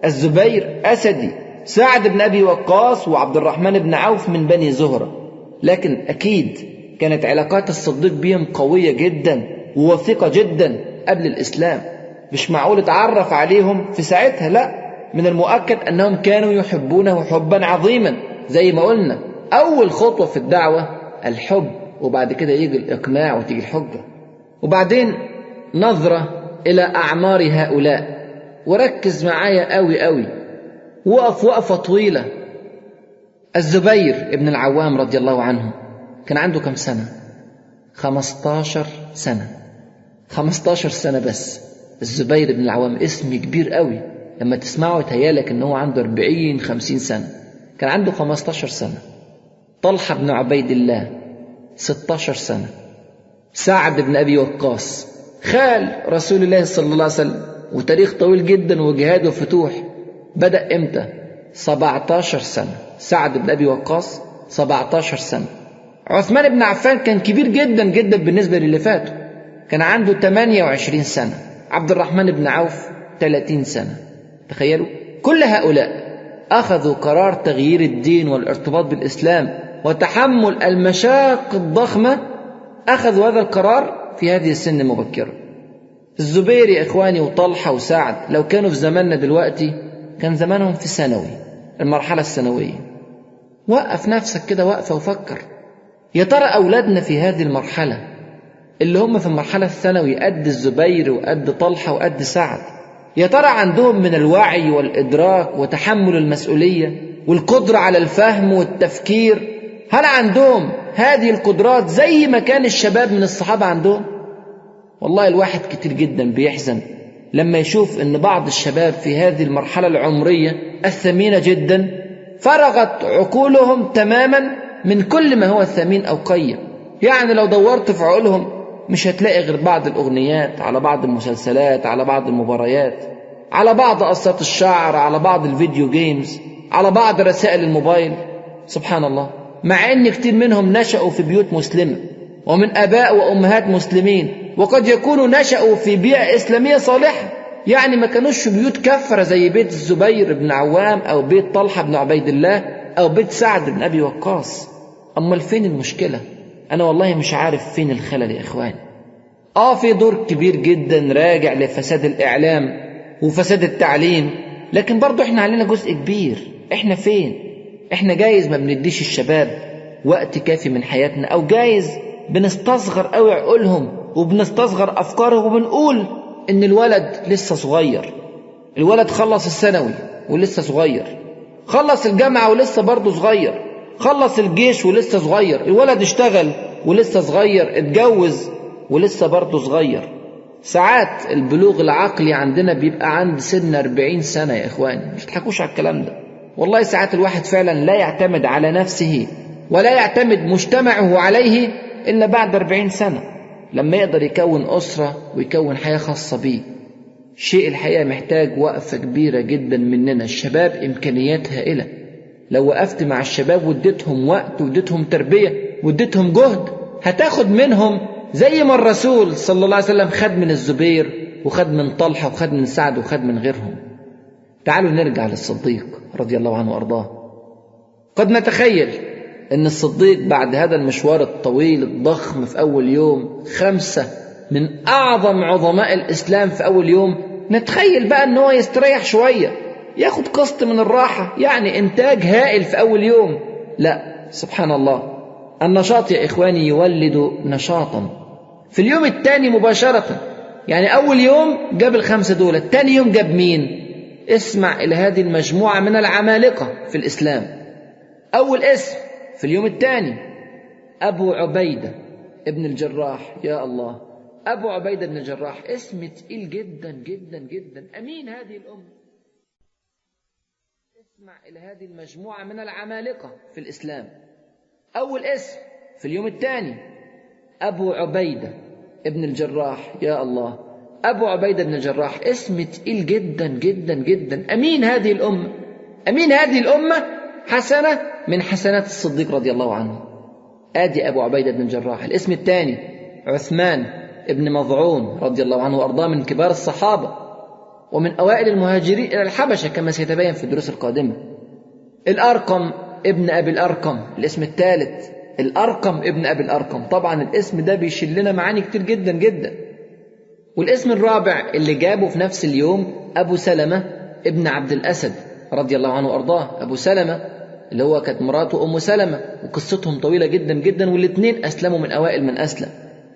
الزبير أسدي سعد بن أبي وقاص وعبد الرحمن بن عوف من بني زهرة لكن أكيد كانت علاقات الصديق بهم قوية جدا ووثيقة جدا قبل الإسلام مش معقول اتعرف عليهم في ساعتها لا من المؤكد أنهم كانوا يحبونه حبا عظيما زي ما قلنا أول خطوة في الدعوة الحب وبعد كده يجي الإقناع وتيجي الحجة وبعدين نظرة إلى أعمار هؤلاء وركز معايا قوي قوي وقف وقفة طويلة الزبير ابن العوام رضي الله عنه كان عنده كم سنة خمستاشر سنة خمستاشر سنة بس الزبير بن العوام اسم كبير قوي لما تسمعه يتهيالك ان هو عنده أربعين خمسين سنة كان عنده خمستاشر سنة طلحة بن عبيد الله ستاشر سنة سعد بن أبي وقاص خال رسول الله صلى الله عليه وسلم وتاريخ طويل جدا وجهاد وفتوح بدأ امتى 17 سنة سعد بن أبي وقاص 17 سنة عثمان بن عفان كان كبير جدا جدا بالنسبة للي فاتوا كان عنده 28 سنة عبد الرحمن بن عوف 30 سنة تخيلوا كل هؤلاء أخذوا قرار تغيير الدين والارتباط بالإسلام وتحمل المشاق الضخمة أخذوا هذا القرار في هذه السن المبكرة الزبير يا إخواني وطلحة وسعد لو كانوا في زماننا دلوقتي كان زمانهم في ثانوي المرحلة الثانوية وقف نفسك كده وقفة وفكر يا ترى أولادنا في هذه المرحلة اللي هم في المرحلة الثانوي قد الزبير وقد طلحة وقد سعد يا ترى عندهم من الوعي والإدراك وتحمل المسؤولية والقدرة على الفهم والتفكير هل عندهم هذه القدرات زي ما كان الشباب من الصحابة عندهم والله الواحد كتير جدا بيحزن لما يشوف ان بعض الشباب في هذه المرحلة العمرية الثمينة جدا فرغت عقولهم تماما من كل ما هو ثمين او قيم يعني لو دورت في عقولهم مش هتلاقي غير بعض الاغنيات على بعض المسلسلات على بعض المباريات على بعض قصات الشعر على بعض الفيديو جيمز على بعض رسائل الموبايل سبحان الله مع ان كتير منهم نشأوا في بيوت مسلمة ومن اباء وامهات مسلمين وقد يكونوا نشأوا في بيئة إسلامية صالحة يعني ما كانوش في بيوت كفرة زي بيت الزبير بن عوام أو بيت طلحة بن عبيد الله أو بيت سعد بن أبي وقاص أمال فين المشكلة أنا والله مش عارف فين الخلل يا إخواني آه في دور كبير جدا راجع لفساد الإعلام وفساد التعليم لكن برضو إحنا علينا جزء كبير إحنا فين إحنا جايز ما بنديش الشباب وقت كافي من حياتنا أو جايز بنستصغر قوي عقولهم وبنستصغر أفكارهم وبنقول إن الولد لسه صغير الولد خلص الثانوي ولسه صغير خلص الجامعة ولسه برضه صغير خلص الجيش ولسه صغير الولد اشتغل ولسه صغير اتجوز ولسه برضه صغير ساعات البلوغ العقلي عندنا بيبقى عند سن 40 سنة يا إخواني مش تضحكوش على الكلام ده والله ساعات الواحد فعلا لا يعتمد على نفسه ولا يعتمد مجتمعه عليه إلا بعد أربعين سنة لما يقدر يكون أسرة ويكون حياة خاصة بيه شيء الحقيقة محتاج وقفة كبيرة جدا مننا الشباب إمكانيات هائلة لو وقفت مع الشباب واديتهم وقت واديتهم تربية واديتهم جهد هتاخد منهم زي ما الرسول صلى الله عليه وسلم خد من الزبير وخد من طلحة وخد من سعد وخد من غيرهم تعالوا نرجع للصديق رضي الله عنه وأرضاه قد نتخيل أن الصديق بعد هذا المشوار الطويل الضخم في أول يوم خمسة من أعظم عظماء الإسلام في أول يوم نتخيل بقى أن هو يستريح شوية ياخد قسط من الراحة يعني إنتاج هائل في أول يوم لا سبحان الله النشاط يا إخواني يولد نشاطا في اليوم الثاني مباشرة يعني أول يوم جاب الخمسة دول الثاني يوم جاب مين اسمع إلى هذه المجموعة من العمالقة في الإسلام أول اسم في اليوم الثاني أبو عبيدة ابن الجراح يا الله أبو عبيدة بن الجراح اسم تقيل جدا جدا جدا أمين هذه الأمة اسمع إلى هذه المجموعة من العمالقة في الإسلام أول اسم في اليوم الثاني أبو عبيدة ابن الجراح يا الله أبو عبيدة بن الجراح اسم تقيل جدا جدا جدا أمين هذه الأمة أمين هذه الأمة حسنة من حسنات الصديق رضي الله عنه آدي أبو عبيدة بن الجراح الاسم الثاني عثمان ابن مضعون رضي الله عنه وأرضاه من كبار الصحابة ومن أوائل المهاجرين إلى الحبشة كما سيتبين في الدروس القادمة الأرقم ابن أبي الأرقم الاسم الثالث الأرقم ابن أبي الأرقم طبعا الاسم ده بيشيل لنا معاني كتير جدا جدا والاسم الرابع اللي جابه في نفس اليوم أبو سلمة ابن عبد الأسد رضي الله عنه وأرضاه أبو سلمة اللي هو كانت مراته أم سلمة وقصتهم طويلة جدا جدا والاثنين أسلموا من أوائل من أسلم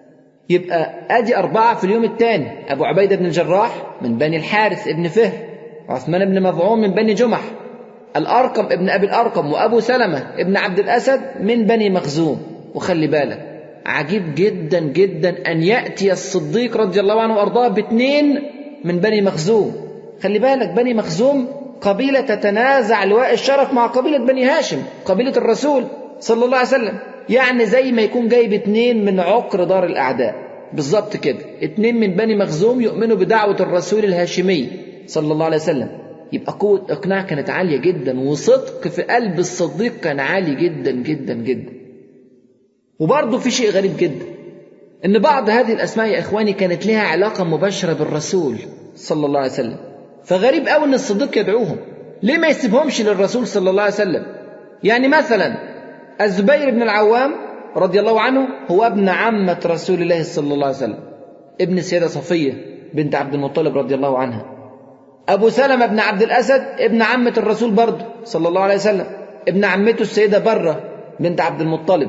يبقى أدي أربعة في اليوم الثاني أبو عبيدة بن الجراح من بني الحارث ابن فهر عثمان بن مضعون من بني جمح الأرقم ابن أبي الأرقم وأبو سلمة ابن عبد الأسد من بني مخزوم وخلي بالك عجيب جدا جدا أن يأتي الصديق رضي الله عنه وأرضاه باثنين من بني مخزوم خلي بالك بني مخزوم قبيلة تتنازع لواء الشرف مع قبيلة بني هاشم قبيلة الرسول صلى الله عليه وسلم يعني زي ما يكون جايب اتنين من عقر دار الأعداء بالظبط كده اتنين من بني مخزوم يؤمنوا بدعوة الرسول الهاشمي صلى الله عليه وسلم يبقى قوة إقناع كانت عالية جدا وصدق في قلب الصديق كان عالي جدا جدا جدا وبرضه في شيء غريب جدا إن بعض هذه الأسماء يا إخواني كانت لها علاقة مباشرة بالرسول صلى الله عليه وسلم فغريب قوي إن الصديق يدعوهم ليه ما يسيبهمش للرسول صلى الله عليه وسلم يعني مثلا الزبير بن العوام رضي الله عنه هو ابن عمة رسول الله صلى الله عليه وسلم ابن السيدة صفية بنت عبد المطلب رضي الله عنها أبو سلمة بن عبد الأسد ابن عمة الرسول برضه صلى الله عليه وسلم ابن عمته السيدة برة بنت عبد المطلب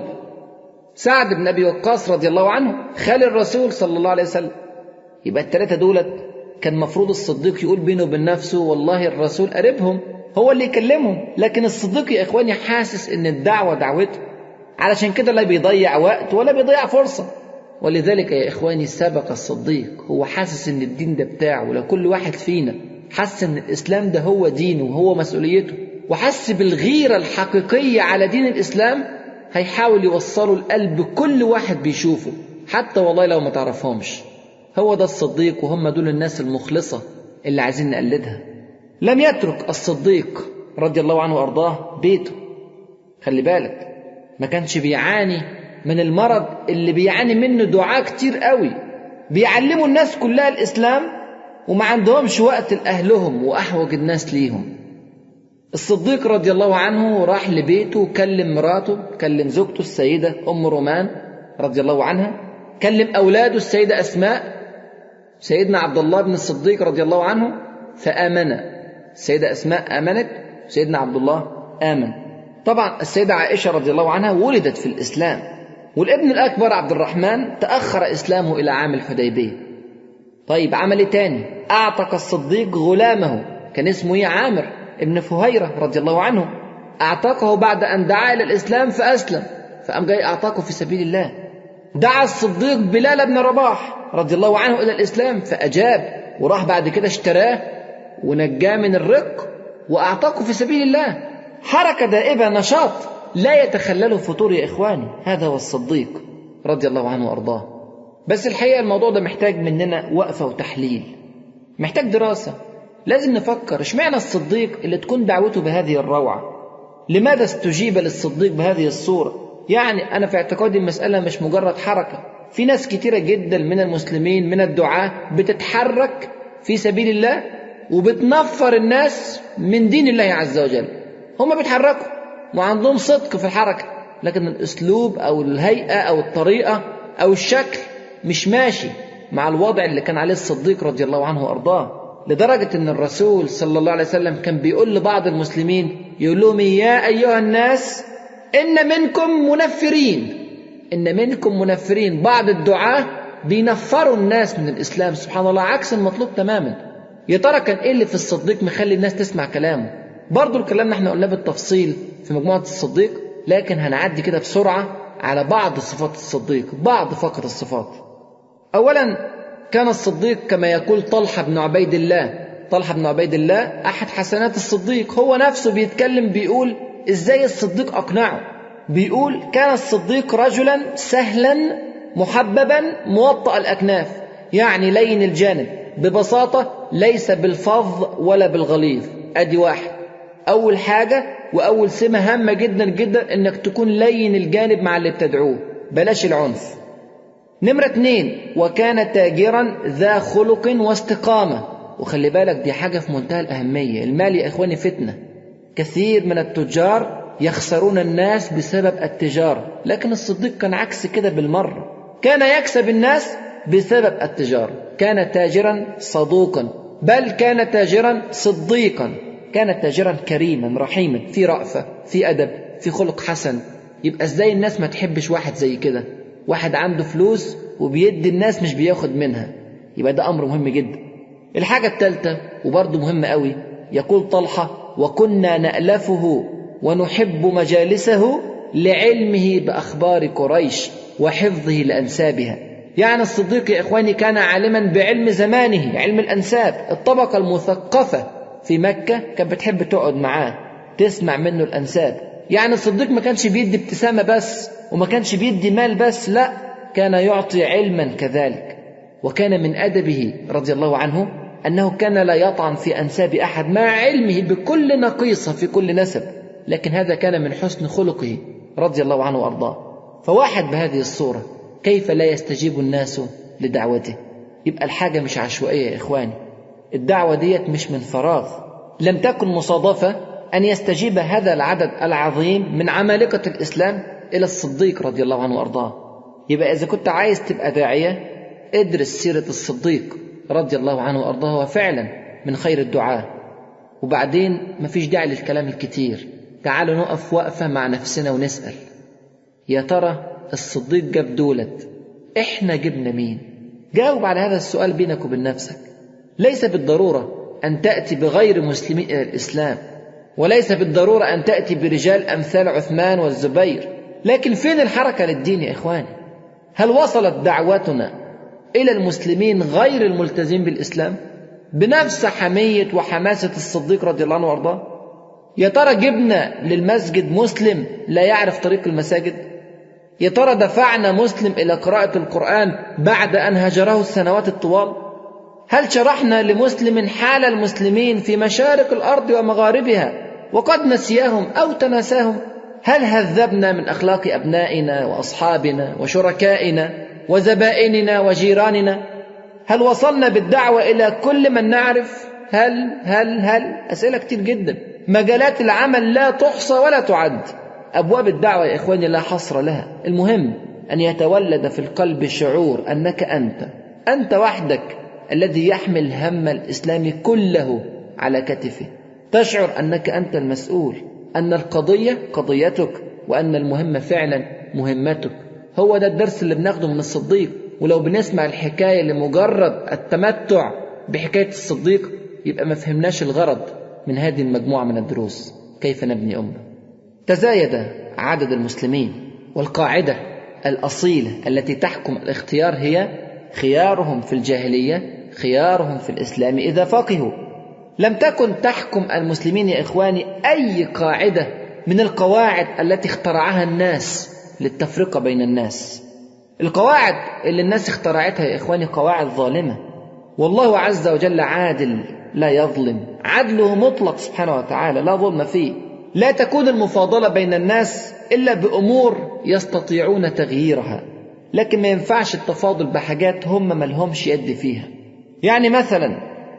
سعد بن أبي وقاص رضي الله عنه خال الرسول صلى الله عليه وسلم يبقى الثلاثة دولت كان مفروض الصديق يقول بينه وبين نفسه والله الرسول قريبهم هو اللي يكلمهم لكن الصديق يا إخواني حاسس إن الدعوة دعوته علشان كده لا بيضيع وقت ولا بيضيع فرصة ولذلك يا إخواني سبق الصديق هو حاسس إن الدين ده بتاعه ولكل واحد فينا حس إن الإسلام ده هو دينه وهو مسؤوليته وحس بالغيرة الحقيقية على دين الإسلام هيحاول يوصله لقلب كل واحد بيشوفه حتى والله لو ما تعرفهمش هو ده الصديق وهم دول الناس المخلصة اللي عايزين نقلدها لم يترك الصديق رضي الله عنه وأرضاه بيته خلي بالك ما كانش بيعاني من المرض اللي بيعاني منه دعاء كتير قوي بيعلموا الناس كلها الإسلام وما عندهمش وقت لأهلهم وأحوج الناس ليهم الصديق رضي الله عنه راح لبيته وكلم مراته كلم زوجته السيدة أم رومان رضي الله عنها كلم أولاده السيدة أسماء سيدنا عبد الله بن الصديق رضي الله عنه فآمن السيدة أسماء آمنت سيدنا عبد الله آمن طبعا السيدة عائشة رضي الله عنها ولدت في الإسلام والابن الأكبر عبد الرحمن تأخر إسلامه إلى عام الحديبية طيب عمل إيه تاني أعتق الصديق غلامه كان اسمه إيه عامر ابن فهيرة رضي الله عنه أعتقه بعد أن دعا إلى الإسلام فأسلم فقام جاي أعتقه في سبيل الله دعا الصديق بلال بن رباح رضي الله عنه إلى الإسلام فأجاب وراح بعد كده اشتراه ونجاه من الرق وأعتقه في سبيل الله حركة دائبة نشاط لا يتخلله فطور يا إخواني هذا هو الصديق رضي الله عنه وأرضاه بس الحقيقة الموضوع ده محتاج مننا وقفة وتحليل محتاج دراسة لازم نفكر اشمعنى الصديق اللي تكون دعوته بهذه الروعة لماذا استجيب للصديق بهذه الصورة يعني أنا في اعتقادي المسألة مش مجرد حركة في ناس كتيرة جدا من المسلمين من الدعاة بتتحرك في سبيل الله وبتنفر الناس من دين الله عز وجل هم بيتحركوا وعندهم صدق في الحركة لكن الأسلوب أو الهيئة أو الطريقة أو الشكل مش ماشي مع الوضع اللي كان عليه الصديق رضي الله عنه وأرضاه لدرجة أن الرسول صلى الله عليه وسلم كان بيقول لبعض المسلمين يقول لهم يا أيها الناس إن منكم منفرين إن منكم منفرين بعض الدعاة بينفروا الناس من الإسلام سبحان الله عكس المطلوب تماما يا ترى كان إيه اللي في الصديق مخلي الناس تسمع كلامه برضو الكلام اللي احنا قلناه بالتفصيل في مجموعة الصديق لكن هنعدي كده بسرعة على بعض صفات الصديق بعض فقط الصفات أولا كان الصديق كما يقول طلحة بن عبيد الله طلحة بن عبيد الله أحد حسنات الصديق هو نفسه بيتكلم بيقول إزاي الصديق أقنعه بيقول كان الصديق رجلا سهلا محببا موطأ الأكناف يعني لين الجانب ببساطة ليس بالفظ ولا بالغليظ أدي واحد أول حاجة وأول سمة هامة جدا جدا إنك تكون لين الجانب مع اللي بتدعوه بلاش العنف نمرة اتنين وكان تاجرا ذا خلق واستقامة وخلي بالك دي حاجة في منتهى الأهمية المال يا إخواني فتنة كثير من التجار يخسرون الناس بسبب التجارة لكن الصديق كان عكس كده بالمرة كان يكسب الناس بسبب التجارة كان تاجرا صدوقا بل كان تاجرا صديقا كان تاجرا كريما رحيما في رأفة في أدب في خلق حسن يبقى ازاي الناس ما تحبش واحد زي كده واحد عنده فلوس وبيدي الناس مش بياخد منها يبقى ده أمر مهم جدا الحاجة الثالثة وبرضه مهمة قوي يقول طلحة وكنا نألفه ونحب مجالسه لعلمه بأخبار قريش وحفظه لأنسابها يعني الصديق يا إخواني كان عالما بعلم زمانه علم الأنساب الطبقة المثقفة في مكة كانت بتحب تقعد معاه تسمع منه الأنساب يعني الصديق ما كانش بيدي ابتسامة بس وما كانش بيدي مال بس لا كان يعطي علما كذلك وكان من أدبه رضي الله عنه أنه كان لا يطعن في أنساب أحد مع علمه بكل نقيصة في كل نسب لكن هذا كان من حسن خلقه رضي الله عنه وأرضاه فواحد بهذه الصورة كيف لا يستجيب الناس لدعوته يبقى الحاجة مش عشوائية يا إخواني الدعوة ديت مش من فراغ لم تكن مصادفة أن يستجيب هذا العدد العظيم من عمالقة الإسلام إلى الصديق رضي الله عنه وأرضاه يبقى إذا كنت عايز تبقى داعية ادرس سيرة الصديق رضي الله عنه وأرضاه وفعلا من خير الدعاة وبعدين مفيش داعي للكلام الكتير تعالوا نقف وقفة مع نفسنا ونسأل يا ترى الصديق جاب دولت احنا جبنا مين جاوب على هذا السؤال بينك وبين نفسك ليس بالضرورة أن تأتي بغير مسلمين إلى الإسلام وليس بالضرورة أن تأتي برجال أمثال عثمان والزبير لكن فين الحركة للدين يا إخواني هل وصلت دعوتنا إلى المسلمين غير الملتزمين بالإسلام بنفس حمية وحماسة الصديق رضي الله عنه وأرضاه يا ترى جبنا للمسجد مسلم لا يعرف طريق المساجد يا ترى دفعنا مسلم إلى قراءة القرآن بعد أن هجره السنوات الطوال هل شرحنا لمسلم حال المسلمين في مشارق الأرض ومغاربها وقد نسياهم أو تناساهم هل هذبنا من أخلاق أبنائنا وأصحابنا وشركائنا وزبائننا وجيراننا هل وصلنا بالدعوة إلى كل من نعرف هل هل هل أسئلة كتير جدا مجالات العمل لا تحصى ولا تعد أبواب الدعوة يا إخواني لا حصر لها المهم أن يتولد في القلب شعور أنك أنت أنت وحدك الذي يحمل هم الإسلام كله على كتفه تشعر أنك أنت المسؤول أن القضية قضيتك وأن المهمة فعلا مهمتك هو ده الدرس اللي بناخده من الصديق ولو بنسمع الحكاية لمجرد التمتع بحكاية الصديق يبقى ما فهمناش الغرض من هذه المجموعة من الدروس كيف نبني أمة تزايد عدد المسلمين والقاعدة الأصيلة التي تحكم الاختيار هي خيارهم في الجاهلية خيارهم في الإسلام إذا فقهوا لم تكن تحكم المسلمين يا إخواني أي قاعدة من القواعد التي اخترعها الناس للتفرقة بين الناس القواعد اللي الناس اخترعتها يا إخواني قواعد ظالمة والله عز وجل عادل لا يظلم عدله مطلق سبحانه وتعالى لا ظلم فيه لا تكون المفاضلة بين الناس إلا بأمور يستطيعون تغييرها لكن ما ينفعش التفاضل بحاجات هم ملهمش يد فيها يعني مثلا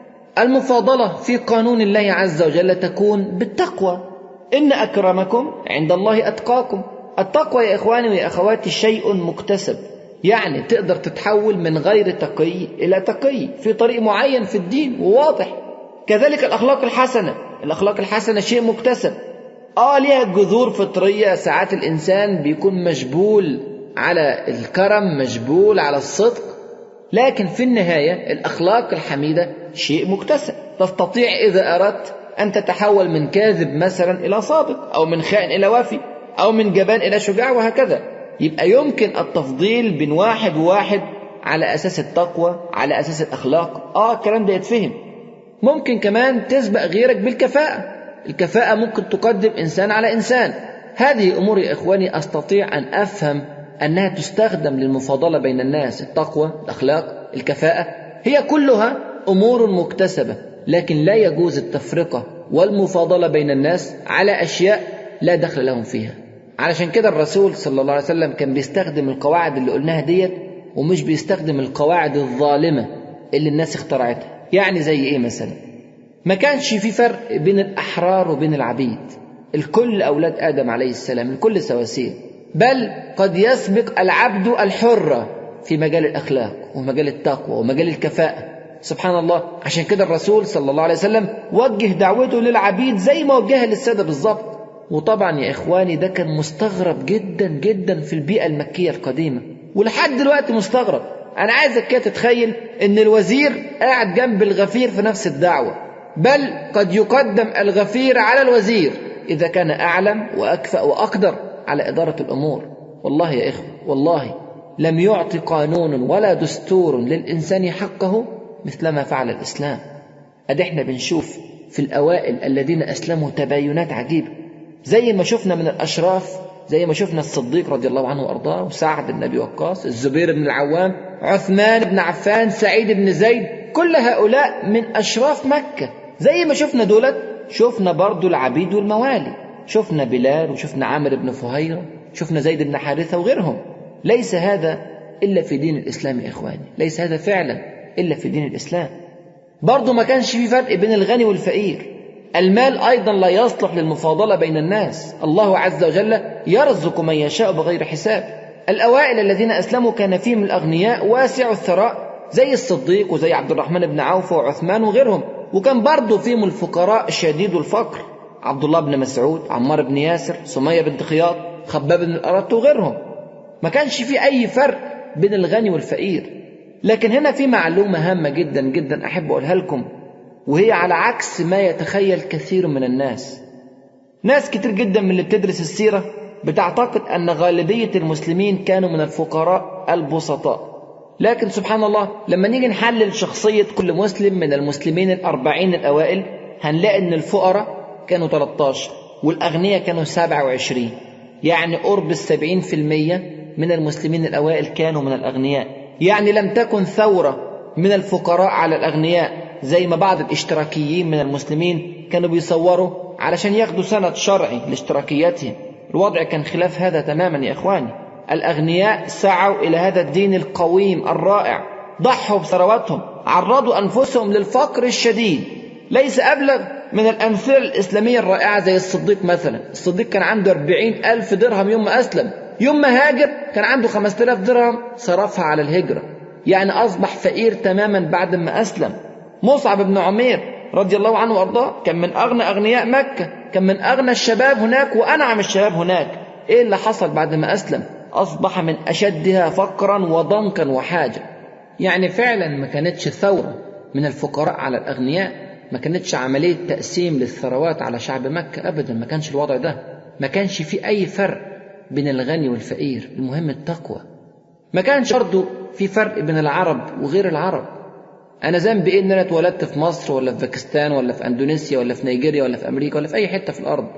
المفاضلة في قانون الله عز وجل تكون بالتقوى إن أكرمكم عند الله أتقاكم التقوى يا إخواني ويا أخواتي شيء مكتسب يعني تقدر تتحول من غير تقي إلى تقي في طريق معين في الدين وواضح كذلك الأخلاق الحسنة الأخلاق الحسنة شيء مكتسب آه ليها جذور فطرية ساعات الإنسان بيكون مجبول على الكرم مجبول على الصدق لكن في النهاية الأخلاق الحميدة شيء مكتسب تستطيع إذا أردت أن تتحول من كاذب مثلا إلى صادق أو من خائن إلى وافي أو من جبان إلى شجاع وهكذا يبقى يمكن التفضيل بين واحد وواحد على أساس التقوى على أساس الأخلاق آه الكلام ده يتفهم ممكن كمان تسبق غيرك بالكفاءة الكفاءة ممكن تقدم إنسان على إنسان هذه أمور يا إخواني أستطيع أن أفهم أنها تستخدم للمفاضلة بين الناس التقوى الأخلاق الكفاءة هي كلها أمور مكتسبة لكن لا يجوز التفرقة والمفاضلة بين الناس على أشياء لا دخل لهم فيها علشان كده الرسول صلى الله عليه وسلم كان بيستخدم القواعد اللي قلناها ديت ومش بيستخدم القواعد الظالمة اللي الناس اخترعتها يعني زي ايه مثلا ما كانش في فرق بين الأحرار وبين العبيد الكل أولاد آدم عليه السلام الكل سواسية بل قد يسبق العبد الحرة في مجال الأخلاق ومجال التقوى ومجال الكفاءة سبحان الله عشان كده الرسول صلى الله عليه وسلم وجه دعوته للعبيد زي ما وجهها للسادة بالظبط وطبعا يا إخواني ده كان مستغرب جدا جدا في البيئة المكية القديمة ولحد دلوقتي مستغرب أنا عايزك كده تتخيل إن الوزير قاعد جنب الغفير في نفس الدعوة بل قد يقدم الغفير على الوزير إذا كان أعلم وأكفأ وأقدر على إدارة الأمور والله يا إخوة والله لم يعطي قانون ولا دستور للإنسان حقه مثلما فعل الإسلام أدي إحنا بنشوف في الأوائل الذين أسلموا تباينات عجيبة زي ما شفنا من الأشراف زي ما شفنا الصديق رضي الله عنه وأرضاه وسعد بن أبي وقاص الزبير بن العوام عثمان بن عفان سعيد بن زيد كل هؤلاء من أشراف مكة زي ما شفنا دولت شفنا برضو العبيد والموالي شفنا بلال وشفنا عامر بن فهيرة شفنا زيد بن حارثة وغيرهم ليس هذا إلا في دين الإسلام يا إخواني ليس هذا فعلا إلا في دين الإسلام برضو ما كانش في فرق بين الغني والفقير المال أيضا لا يصلح للمفاضلة بين الناس الله عز وجل يرزق من يشاء بغير حساب الأوائل الذين أسلموا كان فيهم الأغنياء واسع الثراء زي الصديق وزي عبد الرحمن بن عوف وعثمان وغيرهم وكان برضه فيهم الفقراء شديد الفقر عبد الله بن مسعود عمار بن ياسر سمية بنت خياط خباب بن الأرط وغيرهم ما كانش في أي فرق بين الغني والفقير لكن هنا في معلومة هامة جدا جدا أحب أقولها لكم وهي على عكس ما يتخيل كثير من الناس ناس كتير جدا من اللي بتدرس السيرة بتعتقد أن غالبية المسلمين كانوا من الفقراء البسطاء لكن سبحان الله لما نيجي نحلل شخصية كل مسلم من المسلمين الأربعين الأوائل هنلاقي أن الفقراء كانوا 13 والأغنياء كانوا 27 يعني قرب السبعين في المية من المسلمين الأوائل كانوا من الأغنياء يعني لم تكن ثورة من الفقراء على الأغنياء زي ما بعض الاشتراكيين من المسلمين كانوا بيصوروا علشان ياخدوا سند شرعي لاشتراكياتهم الوضع كان خلاف هذا تماما يا إخواني الأغنياء سعوا إلى هذا الدين القويم الرائع ضحوا بثرواتهم عرضوا أنفسهم للفقر الشديد ليس أبلغ من الأمثلة الإسلامية الرائعة زي الصديق مثلا الصديق كان عنده أربعين ألف درهم يوم ما أسلم يوم ما هاجر كان عنده خمسة آلاف درهم صرفها على الهجرة يعني أصبح فقير تماما بعد ما أسلم مصعب بن عمير رضي الله عنه وأرضاه كان من أغنى أغنياء مكة كان من أغنى الشباب هناك وأنعم الشباب هناك إيه اللي حصل بعد ما أسلم أصبح من أشدها فقرا وضنكا وحاجة يعني فعلا ما كانتش ثورة من الفقراء على الأغنياء ما كانتش عملية تقسيم للثروات على شعب مكة أبدا ما كانش الوضع ده ما كانش في أي فرق بين الغني والفقير المهم التقوى ما كانش برضه في فرق بين العرب وغير العرب انا ذنبي ايه ان انا اتولدت في مصر ولا في باكستان ولا في اندونيسيا ولا في نيجيريا ولا في امريكا ولا في اي حته في الارض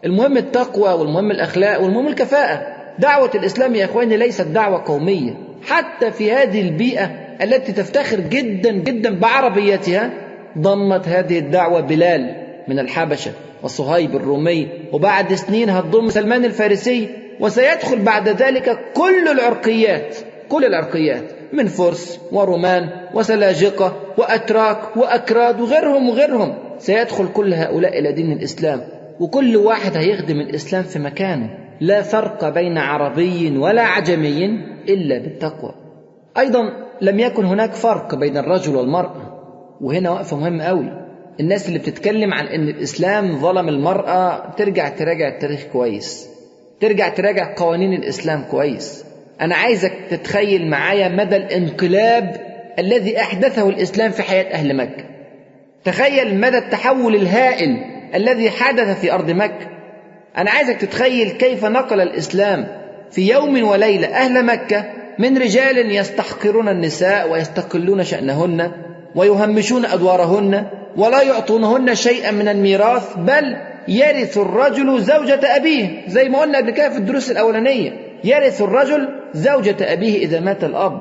المهم التقوى والمهم الأخلاق والمهم الكفاءة دعوة الإسلام يا إخواني ليست دعوة قومية حتى في هذه البيئة التي تفتخر جدا جدا بعربيتها ضمت هذه الدعوة بلال من الحبشة وصهيب الرومي وبعد سنين هتضم سلمان الفارسي وسيدخل بعد ذلك كل العرقيات كل العرقيات من فرس ورومان وسلاجقة وأتراك وأكراد وغيرهم وغيرهم سيدخل كل هؤلاء إلى دين الإسلام وكل واحد هيخدم الإسلام في مكانه لا فرق بين عربي ولا عجمي إلا بالتقوى أيضا لم يكن هناك فرق بين الرجل والمرأة وهنا وقفة مهمة قوي الناس اللي بتتكلم عن ان الاسلام ظلم المراه ترجع تراجع التاريخ كويس ترجع تراجع قوانين الاسلام كويس انا عايزك تتخيل معايا مدى الانقلاب الذي احدثه الاسلام في حياه اهل مكه تخيل مدى التحول الهائل الذي حدث في ارض مكه انا عايزك تتخيل كيف نقل الاسلام في يوم وليله اهل مكه من رجال يستحقرون النساء ويستقلون شانهن ويهمشون ادوارهن ولا يعطونهن شيئا من الميراث بل يرث الرجل زوجة أبيه زي ما قلنا قبل كده في الدروس الأولانية يرث الرجل زوجة أبيه إذا مات الأب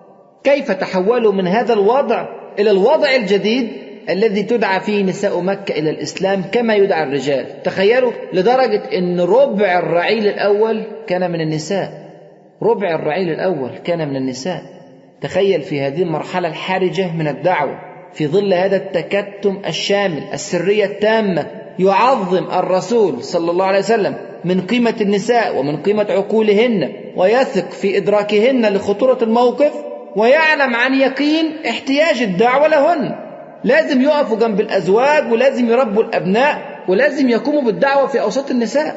كيف تحولوا من هذا الوضع إلى الوضع الجديد الذي تدعى فيه نساء مكة إلى الإسلام كما يدعى الرجال تخيلوا لدرجة أن ربع الرعيل الأول كان من النساء ربع الرعيل الأول كان من النساء تخيل في هذه المرحلة الحرجة من الدعوة في ظل هذا التكتم الشامل السرية التامة يعظم الرسول صلى الله عليه وسلم من قيمة النساء ومن قيمة عقولهن ويثق في إدراكهن لخطورة الموقف ويعلم عن يقين احتياج الدعوة لهن لازم يقفوا جنب الأزواج ولازم يربوا الأبناء ولازم يقوموا بالدعوة في أوساط النساء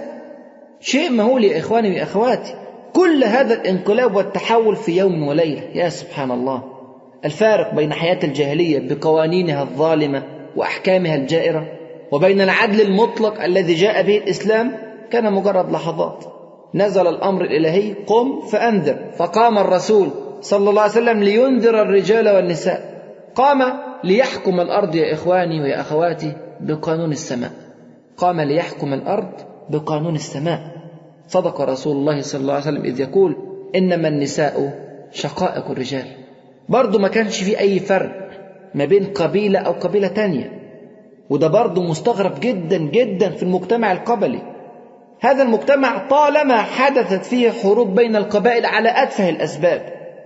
شيء مهول يا إخواني وأخواتي كل هذا الانقلاب والتحول في يوم وليلة يا سبحان الله الفارق بين حياة الجاهلية بقوانينها الظالمة وأحكامها الجائرة وبين العدل المطلق الذي جاء به الإسلام كان مجرد لحظات نزل الأمر الإلهي قم فأنذر فقام الرسول صلى الله عليه وسلم لينذر الرجال والنساء قام ليحكم الأرض يا إخواني ويا أخواتي بقانون السماء قام ليحكم الأرض بقانون السماء صدق رسول الله صلى الله عليه وسلم إذ يقول إنما النساء شقائق الرجال برضه ما كانش في أي فرق ما بين قبيلة أو قبيلة تانية وده برضه مستغرب جدا جدا في المجتمع القبلي هذا المجتمع طالما حدثت فيه حروب بين القبائل على أتفه الأسباب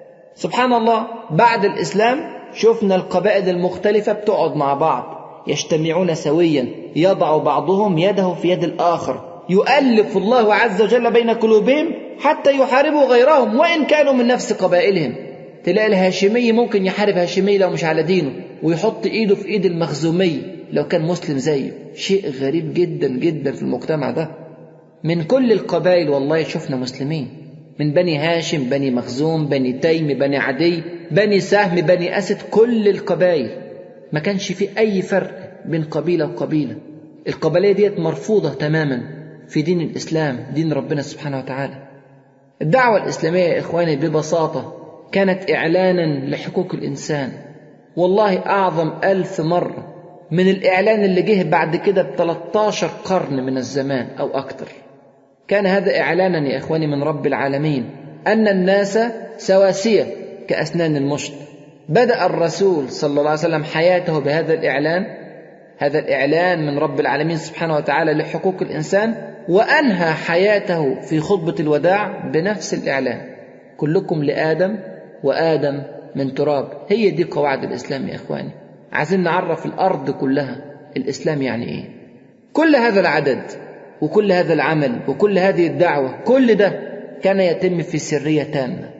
سبحان الله بعد الإسلام شفنا القبائل المختلفة بتقعد مع بعض يجتمعون سويا يضع بعضهم يده في يد الآخر يؤلف الله عز وجل بين قلوبهم حتى يحاربوا غيرهم وإن كانوا من نفس قبائلهم تلاقي الهاشمي ممكن يحارب هاشمي لو مش على دينه ويحط ايده في ايد المخزومي لو كان مسلم زيه شيء غريب جدا جدا في المجتمع ده من كل القبائل والله شفنا مسلمين من بني هاشم بني مخزوم بني تيم بني عدي بني سهم بني أسد كل القبائل ما كانش في أي فرق بين قبيلة وقبيلة القبلية ديت مرفوضة تماما في دين الإسلام دين ربنا سبحانه وتعالى الدعوة الإسلامية يا إخواني ببساطة كانت إعلانا لحقوق الإنسان والله أعظم ألف مرة من الإعلان اللي جه بعد كده ب 13 قرن من الزمان أو أكثر كان هذا إعلانا يا إخواني من رب العالمين أن الناس سواسية كأسنان المشط بدأ الرسول صلى الله عليه وسلم حياته بهذا الإعلان هذا الإعلان من رب العالمين سبحانه وتعالى لحقوق الإنسان وأنهى حياته في خطبة الوداع بنفس الإعلان كلكم لآدم وآدم من تراب هي دي قواعد الإسلام يا إخواني عايزين نعرف الأرض كلها الإسلام يعني إيه كل هذا العدد وكل هذا العمل وكل هذه الدعوة كل ده كان يتم في سرية تامة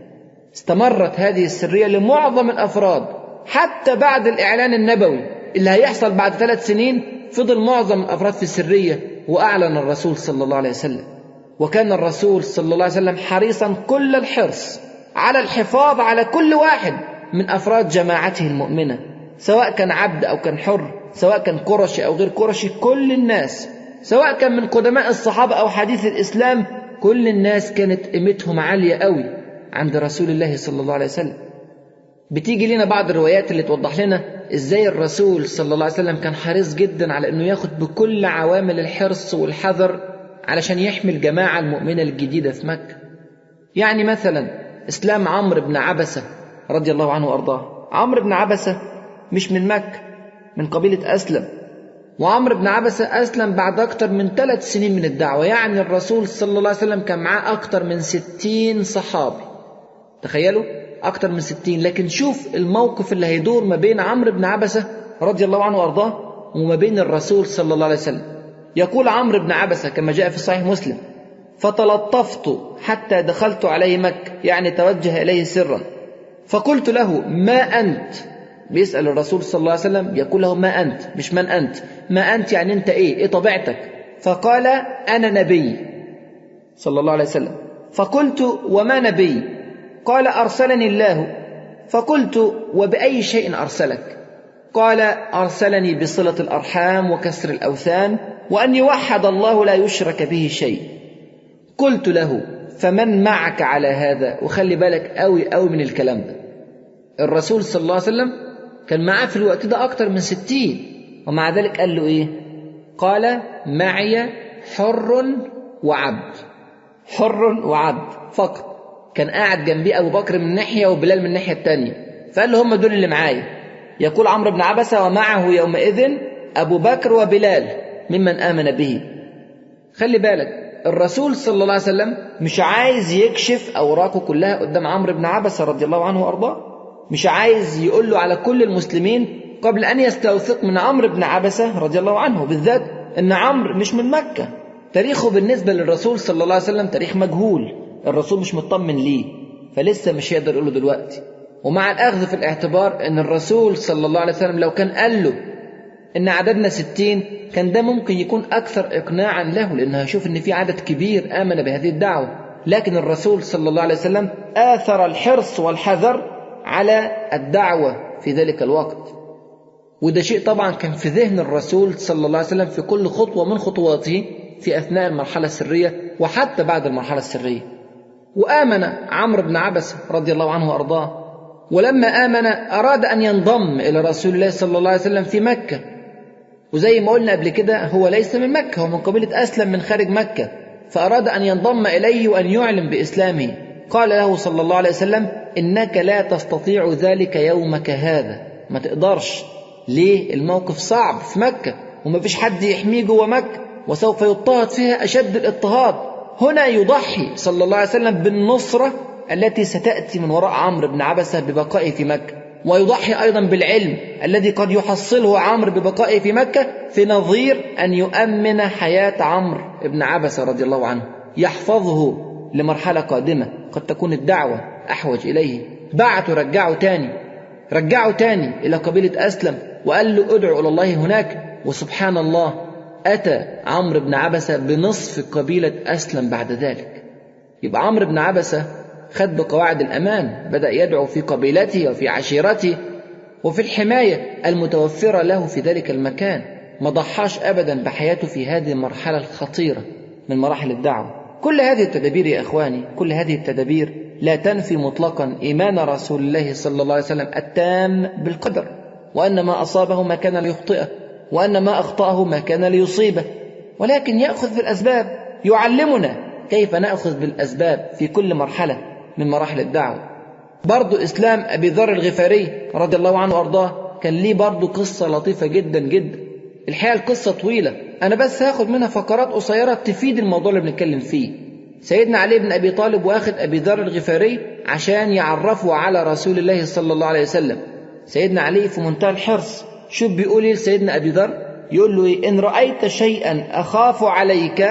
استمرت هذه السرية لمعظم الأفراد حتى بعد الإعلان النبوي اللي هيحصل بعد ثلاث سنين فضل معظم الأفراد في السرية وأعلن الرسول صلى الله عليه وسلم وكان الرسول صلى الله عليه وسلم حريصا كل الحرص على الحفاظ على كل واحد من أفراد جماعته المؤمنة سواء كان عبد أو كان حر سواء كان قرشي أو غير قرشي كل الناس سواء كان من قدماء الصحابة أو حديث الإسلام كل الناس كانت قيمتهم عالية قوي عند رسول الله صلى الله عليه وسلم بتيجي لنا بعض الروايات اللي توضح لنا ازاي الرسول صلى الله عليه وسلم كان حريص جدا على انه ياخد بكل عوامل الحرص والحذر علشان يحمي الجماعة المؤمنة الجديدة في مكة يعني مثلا إسلام عمرو بن عبسة رضي الله عنه وأرضاه عمرو بن عبسة مش من مكة من قبيلة أسلم وعمرو بن عبسة أسلم بعد أكتر من ثلاث سنين من الدعوة يعني الرسول صلى الله عليه وسلم كان معاه أكتر من ستين صحابي تخيلوا أكتر من ستين لكن شوف الموقف اللي هيدور ما بين عمرو بن عبسة رضي الله عنه وأرضاه وما بين الرسول صلى الله عليه وسلم يقول عمرو بن عبسة كما جاء في صحيح مسلم فتلطفت حتى دخلت عليه مكة يعني توجه إليه سرا فقلت له ما أنت بيسأل الرسول صلى الله عليه وسلم يقول له ما أنت مش من أنت ما أنت يعني أنت إيه إيه طبيعتك فقال أنا نبي صلى الله عليه وسلم فقلت وما نبي قال أرسلني الله فقلت وبأي شيء أرسلك قال أرسلني بصلة الأرحام وكسر الأوثان وأن يوحد الله لا يشرك به شيء قلت له فمن معك على هذا وخلي بالك قوي قوي من الكلام ده الرسول صلى الله عليه وسلم كان معاه في الوقت ده أكتر من ستين ومع ذلك قال له إيه قال معي حر وعبد حر وعبد فقط كان قاعد جنبيه أبو بكر من ناحية وبلال من الناحية التانية فقال له هم دول اللي معايا يقول عمرو بن عبسة ومعه يومئذ أبو بكر وبلال ممن آمن به خلي بالك الرسول صلى الله عليه وسلم مش عايز يكشف أوراقه كلها قدام عمرو بن عبسة رضي الله عنه وأرضاه مش عايز يقول له على كل المسلمين قبل أن يستوثق من عمرو بن عبسة رضي الله عنه بالذات أن عمرو مش من مكة تاريخه بالنسبة للرسول صلى الله عليه وسلم تاريخ مجهول الرسول مش مطمن ليه فلسه مش يقدر يقوله دلوقتي ومع الأخذ في الاعتبار أن الرسول صلى الله عليه وسلم لو كان قال له إن عددنا ستين كان ده ممكن يكون أكثر إقناعا له لأنه هيشوف إن في عدد كبير آمن بهذه الدعوة لكن الرسول صلى الله عليه وسلم آثر الحرص والحذر على الدعوة في ذلك الوقت وده شيء طبعا كان في ذهن الرسول صلى الله عليه وسلم في كل خطوة من خطواته في أثناء المرحلة السرية وحتى بعد المرحلة السرية وآمن عمرو بن عبس رضي الله عنه وأرضاه ولما آمن أراد أن ينضم إلى رسول الله صلى الله عليه وسلم في مكة وزي ما قلنا قبل كده هو ليس من مكة هو من قبيلة أسلم من خارج مكة فأراد أن ينضم إليه وأن يعلن بإسلامه قال له صلى الله عليه وسلم إنك لا تستطيع ذلك يومك هذا ما تقدرش ليه الموقف صعب في مكة وما فيش حد يحميه جوه مكة وسوف يضطهد فيها أشد الاضطهاد هنا يضحي صلى الله عليه وسلم بالنصرة التي ستأتي من وراء عمرو بن عبسة ببقائه في مكة ويضحي أيضا بالعلم الذي قد يحصله عمرو ببقائه في مكة في نظير أن يؤمن حياة عمرو بن عبسة رضي الله عنه يحفظه لمرحلة قادمة قد تكون الدعوة أحوج إليه بعته رجعه تاني رجعه تاني إلى قبيلة أسلم وقال له ادعو إلى الله هناك وسبحان الله أتى عمرو بن عبسة بنصف قبيلة أسلم بعد ذلك يبقى عمرو بن عبسة خد بقواعد الأمان بدأ يدعو في قبيلته وفي عشيرته وفي الحماية المتوفرة له في ذلك المكان ما ضحاش أبدا بحياته في هذه المرحلة الخطيرة من مراحل الدعوة كل هذه التدابير يا إخواني كل هذه التدابير لا تنفي مطلقا إيمان رسول الله صلى الله عليه وسلم التام بالقدر وأن ما أصابه ما كان ليخطئه وأن ما أخطأه ما كان ليصيبه ولكن يأخذ بالأسباب يعلمنا كيف نأخذ بالأسباب في كل مرحلة من مراحل الدعوة برضو إسلام أبي ذر الغفاري رضي الله عنه وأرضاه كان ليه برضو قصة لطيفة جدا جدا الحقيقة القصة طويلة أنا بس هاخد منها فقرات قصيرة تفيد الموضوع اللي بنتكلم فيه سيدنا علي بن أبي طالب واخد أبي ذر الغفاري عشان يعرفه على رسول الله صلى الله عليه وسلم سيدنا علي في منتهى الحرص شوف بيقول ايه لسيدنا أبي ذر يقول له إيه إن رأيت شيئا أخاف عليك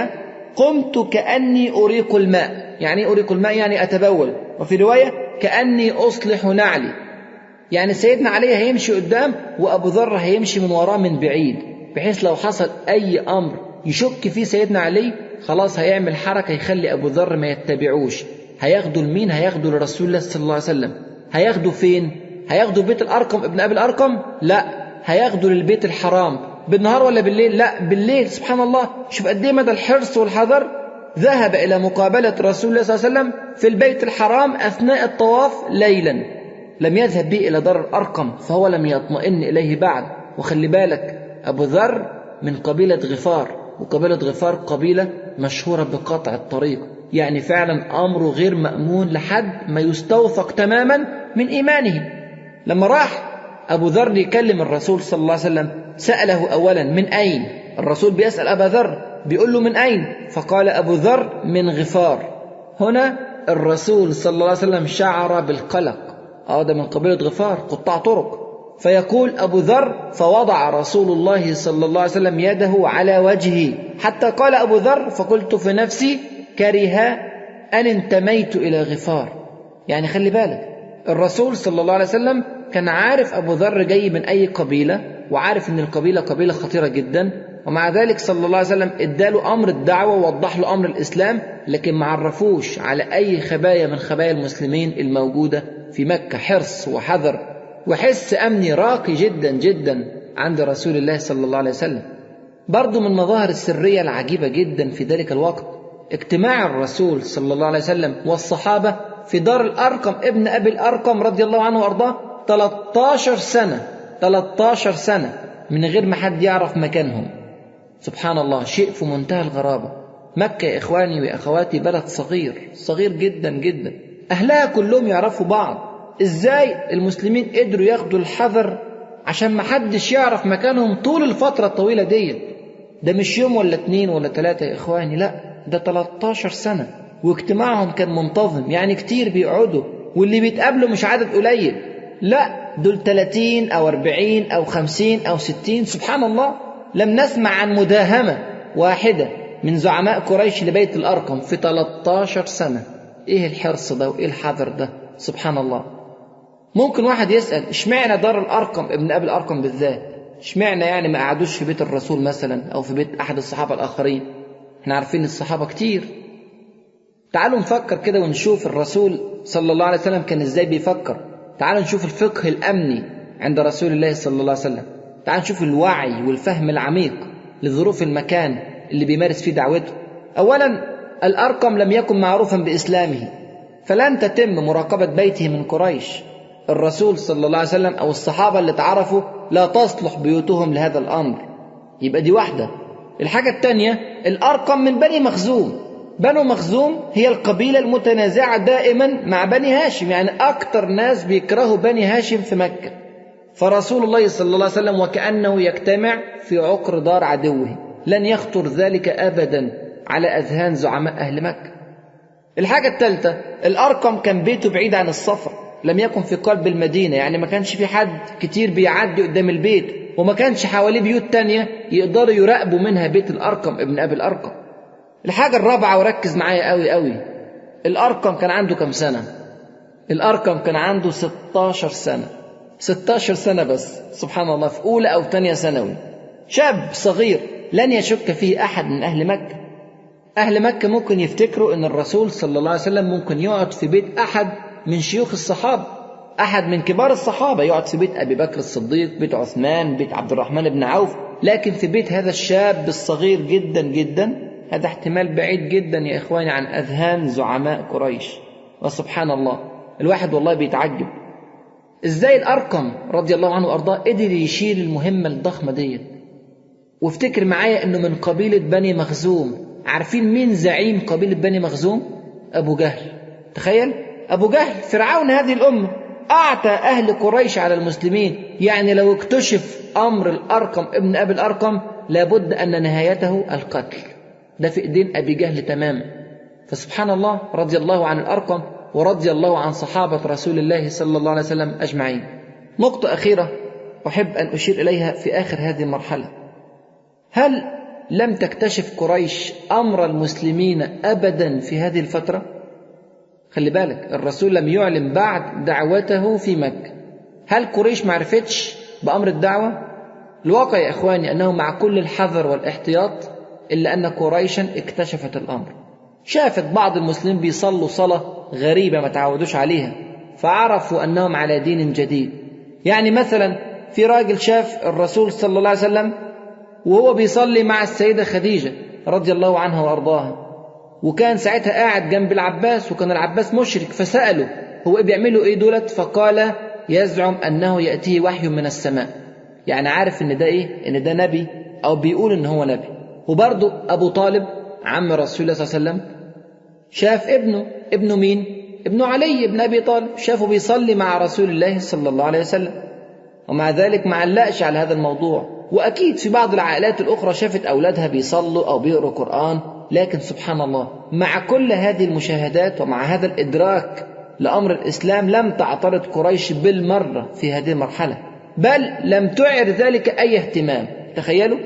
قمت كأني أريق الماء يعني أريق الماء يعني أتبول وفي رواية كأني أصلح نعلي يعني سيدنا علي هيمشي قدام وأبو ذر هيمشي من وراه من بعيد بحيث لو حصل أي أمر يشك فيه سيدنا علي خلاص هيعمل حركة يخلي أبو ذر ما يتبعوش هياخدوا لمين هياخدوا لرسول الله صلى الله عليه وسلم هياخدوا فين هياخدوا بيت الأرقم ابن أبي الأرقم لا هياخدوا للبيت الحرام بالنهار ولا بالليل لا بالليل سبحان الله شوف قد ايه مدى الحرص والحذر ذهب إلى مقابلة رسول الله صلى الله عليه وسلم في البيت الحرام أثناء الطواف ليلا لم يذهب به إلى دار الأرقم فهو لم يطمئن إليه بعد وخلي بالك أبو ذر من قبيلة غفار وقبيلة غفار قبيلة مشهورة بقطع الطريق يعني فعلا أمره غير مأمون لحد ما يستوثق تماما من إيمانه لما راح أبو ذر يكلم الرسول صلى الله عليه وسلم سأله أولا من أين الرسول بيسأل أبا ذر بيقول له من أين فقال أبو ذر من غفار هنا الرسول صلى الله عليه وسلم شعر بالقلق اه ده من قبيلة غفار قطاع طرق فيقول أبو ذر فوضع رسول الله صلى الله عليه وسلم يده على وجهه حتى قال أبو ذر فقلت في نفسي كره أن انتميت إلى غفار يعني خلي بالك الرسول صلى الله عليه وسلم كان عارف أبو ذر جاي من أي قبيلة وعارف أن القبيلة قبيلة خطيرة جدا ومع ذلك صلى الله عليه وسلم اداله أمر الدعوة ووضح له أمر الإسلام لكن ما عرفوش على أي خبايا من خبايا المسلمين الموجودة في مكة حرص وحذر وحس أمني راقي جدا جدا عند رسول الله صلى الله عليه وسلم برضو من مظاهر السرية العجيبة جدا في ذلك الوقت اجتماع الرسول صلى الله عليه وسلم والصحابة في دار الأرقم ابن أبي الأرقم رضي الله عنه وأرضاه 13 سنة 13 سنة من غير ما حد يعرف مكانهم سبحان الله شيء في منتهى الغرابة مكة يا إخواني وأخواتي بلد صغير صغير جدا جدا أهلها كلهم يعرفوا بعض إزاي المسلمين قدروا ياخدوا الحذر عشان ما حدش يعرف مكانهم طول الفترة الطويلة ديت ده مش يوم ولا اتنين ولا تلاتة يا إخواني لا ده 13 سنة واجتماعهم كان منتظم يعني كتير بيقعدوا واللي بيتقابلوا مش عدد قليل لا دول 30 أو 40 أو 50 أو 60 سبحان الله لم نسمع عن مداهمة واحدة من زعماء قريش لبيت الأرقم في 13 سنة إيه الحرص ده وإيه الحذر ده سبحان الله ممكن واحد يسأل اشمعنى دار الأرقم ابن أبي الأرقم بالذات اشمعنى يعني ما قعدوش في بيت الرسول مثلا أو في بيت أحد الصحابة الآخرين احنا عارفين الصحابة كتير تعالوا نفكر كده ونشوف الرسول صلى الله عليه وسلم كان ازاي بيفكر تعالوا نشوف الفقه الأمني عند رسول الله صلى الله عليه وسلم تعالوا نشوف الوعي والفهم العميق لظروف المكان اللي بيمارس فيه دعوته أولا الأرقم لم يكن معروفا بإسلامه فلن تتم مراقبة بيته من قريش الرسول صلى الله عليه وسلم أو الصحابة اللي تعرفوا لا تصلح بيوتهم لهذا الأمر يبقى دي واحدة الحاجة الثانية الأرقم من بني مخزوم بنو مخزوم هي القبيلة المتنازعة دائما مع بني هاشم يعني أكثر ناس بيكرهوا بني هاشم في مكة فرسول الله صلى الله عليه وسلم وكأنه يجتمع في عقر دار عدوه لن يخطر ذلك أبدا على أذهان زعماء أهل مكة الحاجة الثالثة الأرقم كان بيته بعيد عن السفر لم يكن في قلب المدينة يعني ما كانش في حد كتير بيعدي قدام البيت وما كانش حواليه بيوت تانية يقدروا يراقبوا منها بيت الأرقم ابن أبي الأرقم الحاجة الرابعة وركز معايا قوي قوي الأرقم كان عنده كم سنة الأرقم كان عنده 16 سنة 16 سنة بس سبحان الله في أولى أو ثانية ثانوي شاب صغير لن يشك فيه أحد من أهل مكة أهل مكة ممكن يفتكروا أن الرسول صلى الله عليه وسلم ممكن يقعد في بيت أحد من شيوخ الصحابة أحد من كبار الصحابة يقعد في بيت أبي بكر الصديق بيت عثمان بيت عبد الرحمن بن عوف لكن في بيت هذا الشاب الصغير جدا جدا هذا احتمال بعيد جدا يا إخواني عن أذهان زعماء قريش وسبحان الله الواحد والله بيتعجب ازاي الأرقم رضي الله عنه وأرضاه قدر يشيل المهمة الضخمة ديت وافتكر معايا انه من قبيلة بني مخزوم عارفين مين زعيم قبيلة بني مخزوم أبو جهل تخيل أبو جهل فرعون هذه الأمة أعتى أهل قريش على المسلمين يعني لو اكتشف أمر الأرقم ابن أبي الأرقم لابد أن نهايته القتل ده في إيدين أبي جهل تماما فسبحان الله رضي الله عن الأرقم ورضي الله عن صحابة رسول الله صلى الله عليه وسلم أجمعين نقطة أخيرة أحب أن أشير إليها في آخر هذه المرحلة هل لم تكتشف قريش أمر المسلمين أبدا في هذه الفترة؟ خلي بالك الرسول لم يعلم بعد دعوته في مكة هل قريش ما عرفتش بأمر الدعوة؟ الواقع يا إخواني أنه مع كل الحذر والاحتياط إلا أن قريشا اكتشفت الأمر شافت بعض المسلمين بيصلوا صلاة غريبة ما تعودوش عليها فعرفوا أنهم على دين جديد يعني مثلا في راجل شاف الرسول صلى الله عليه وسلم وهو بيصلي مع السيدة خديجة رضي الله عنها وأرضاها وكان ساعتها قاعد جنب العباس وكان العباس مشرك فسأله هو بيعملوا ايه دولت فقال يزعم انه ياتيه وحي من السماء يعني عارف ان ده ايه ان ده نبي او بيقول ان هو نبي وبرضه أبو طالب عم رسول الله صلى الله عليه وسلم شاف ابنه ابنه مين؟ ابنه علي بن أبي طالب شافه بيصلي مع رسول الله صلى الله عليه وسلم ومع ذلك ما علقش على هذا الموضوع وأكيد في بعض العائلات الأخرى شافت أولادها بيصلوا أو بيقروا قرآن لكن سبحان الله مع كل هذه المشاهدات ومع هذا الإدراك لأمر الإسلام لم تعترض قريش بالمرة في هذه المرحلة بل لم تعر ذلك أي اهتمام تخيلوا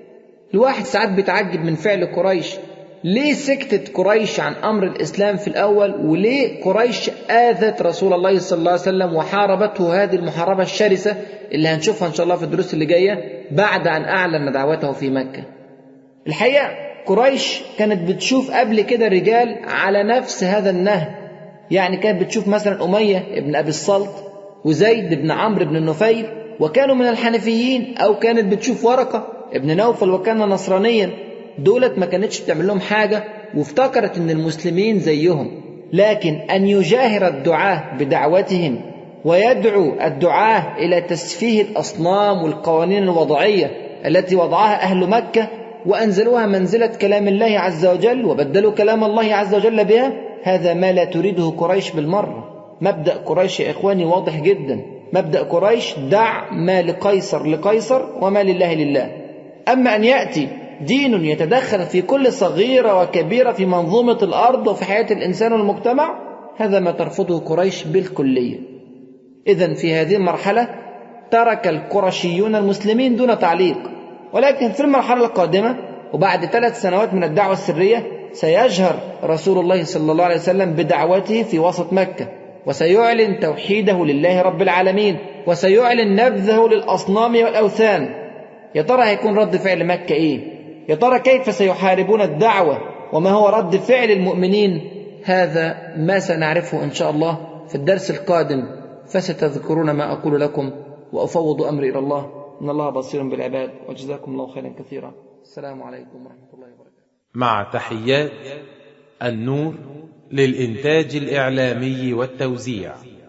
الواحد ساعات بيتعجب من فعل قريش ليه سكتت قريش عن أمر الإسلام في الأول وليه قريش آذت رسول الله صلى الله عليه وسلم وحاربته هذه المحاربة الشرسة اللي هنشوفها إن شاء الله في الدروس اللي جاية بعد أن أعلن دعوته في مكة الحقيقة قريش كانت بتشوف قبل كده رجال على نفس هذا النهج يعني كانت بتشوف مثلا أمية ابن أبي الصلت وزيد بن عمرو بن النفيل وكانوا من الحنفيين أو كانت بتشوف ورقة ابن نوفل وكان نصرانيا دولت ما كانتش بتعمل لهم حاجة وافتكرت ان المسلمين زيهم لكن ان يجاهر الدعاة بدعوتهم ويدعو الدعاة الى تسفيه الاصنام والقوانين الوضعية التي وضعها اهل مكة وانزلوها منزلة كلام الله عز وجل وبدلوا كلام الله عز وجل بها هذا ما لا تريده قريش بالمرة مبدأ قريش يا إخواني واضح جدا مبدأ قريش دع ما لقيصر لقيصر وما لله لله أما أن يأتي دين يتدخل في كل صغيرة وكبيرة في منظومة الأرض وفي حياة الإنسان والمجتمع هذا ما ترفضه قريش بالكلية إذا في هذه المرحلة ترك القرشيون المسلمين دون تعليق ولكن في المرحلة القادمة وبعد ثلاث سنوات من الدعوة السرية سيجهر رسول الله صلى الله عليه وسلم بدعوته في وسط مكة وسيعلن توحيده لله رب العالمين وسيعلن نبذه للأصنام والأوثان يا ترى هيكون رد فعل مكة إيه؟ يا ترى كيف سيحاربون الدعوة وما هو رد فعل المؤمنين هذا ما سنعرفه إن شاء الله في الدرس القادم فستذكرون ما أقول لكم وأفوض أمري إلى الله إن الله بصير بالعباد وجزاكم الله خيرا كثيرا السلام عليكم ورحمة الله وبركاته مع تحيات النور للإنتاج الإعلامي والتوزيع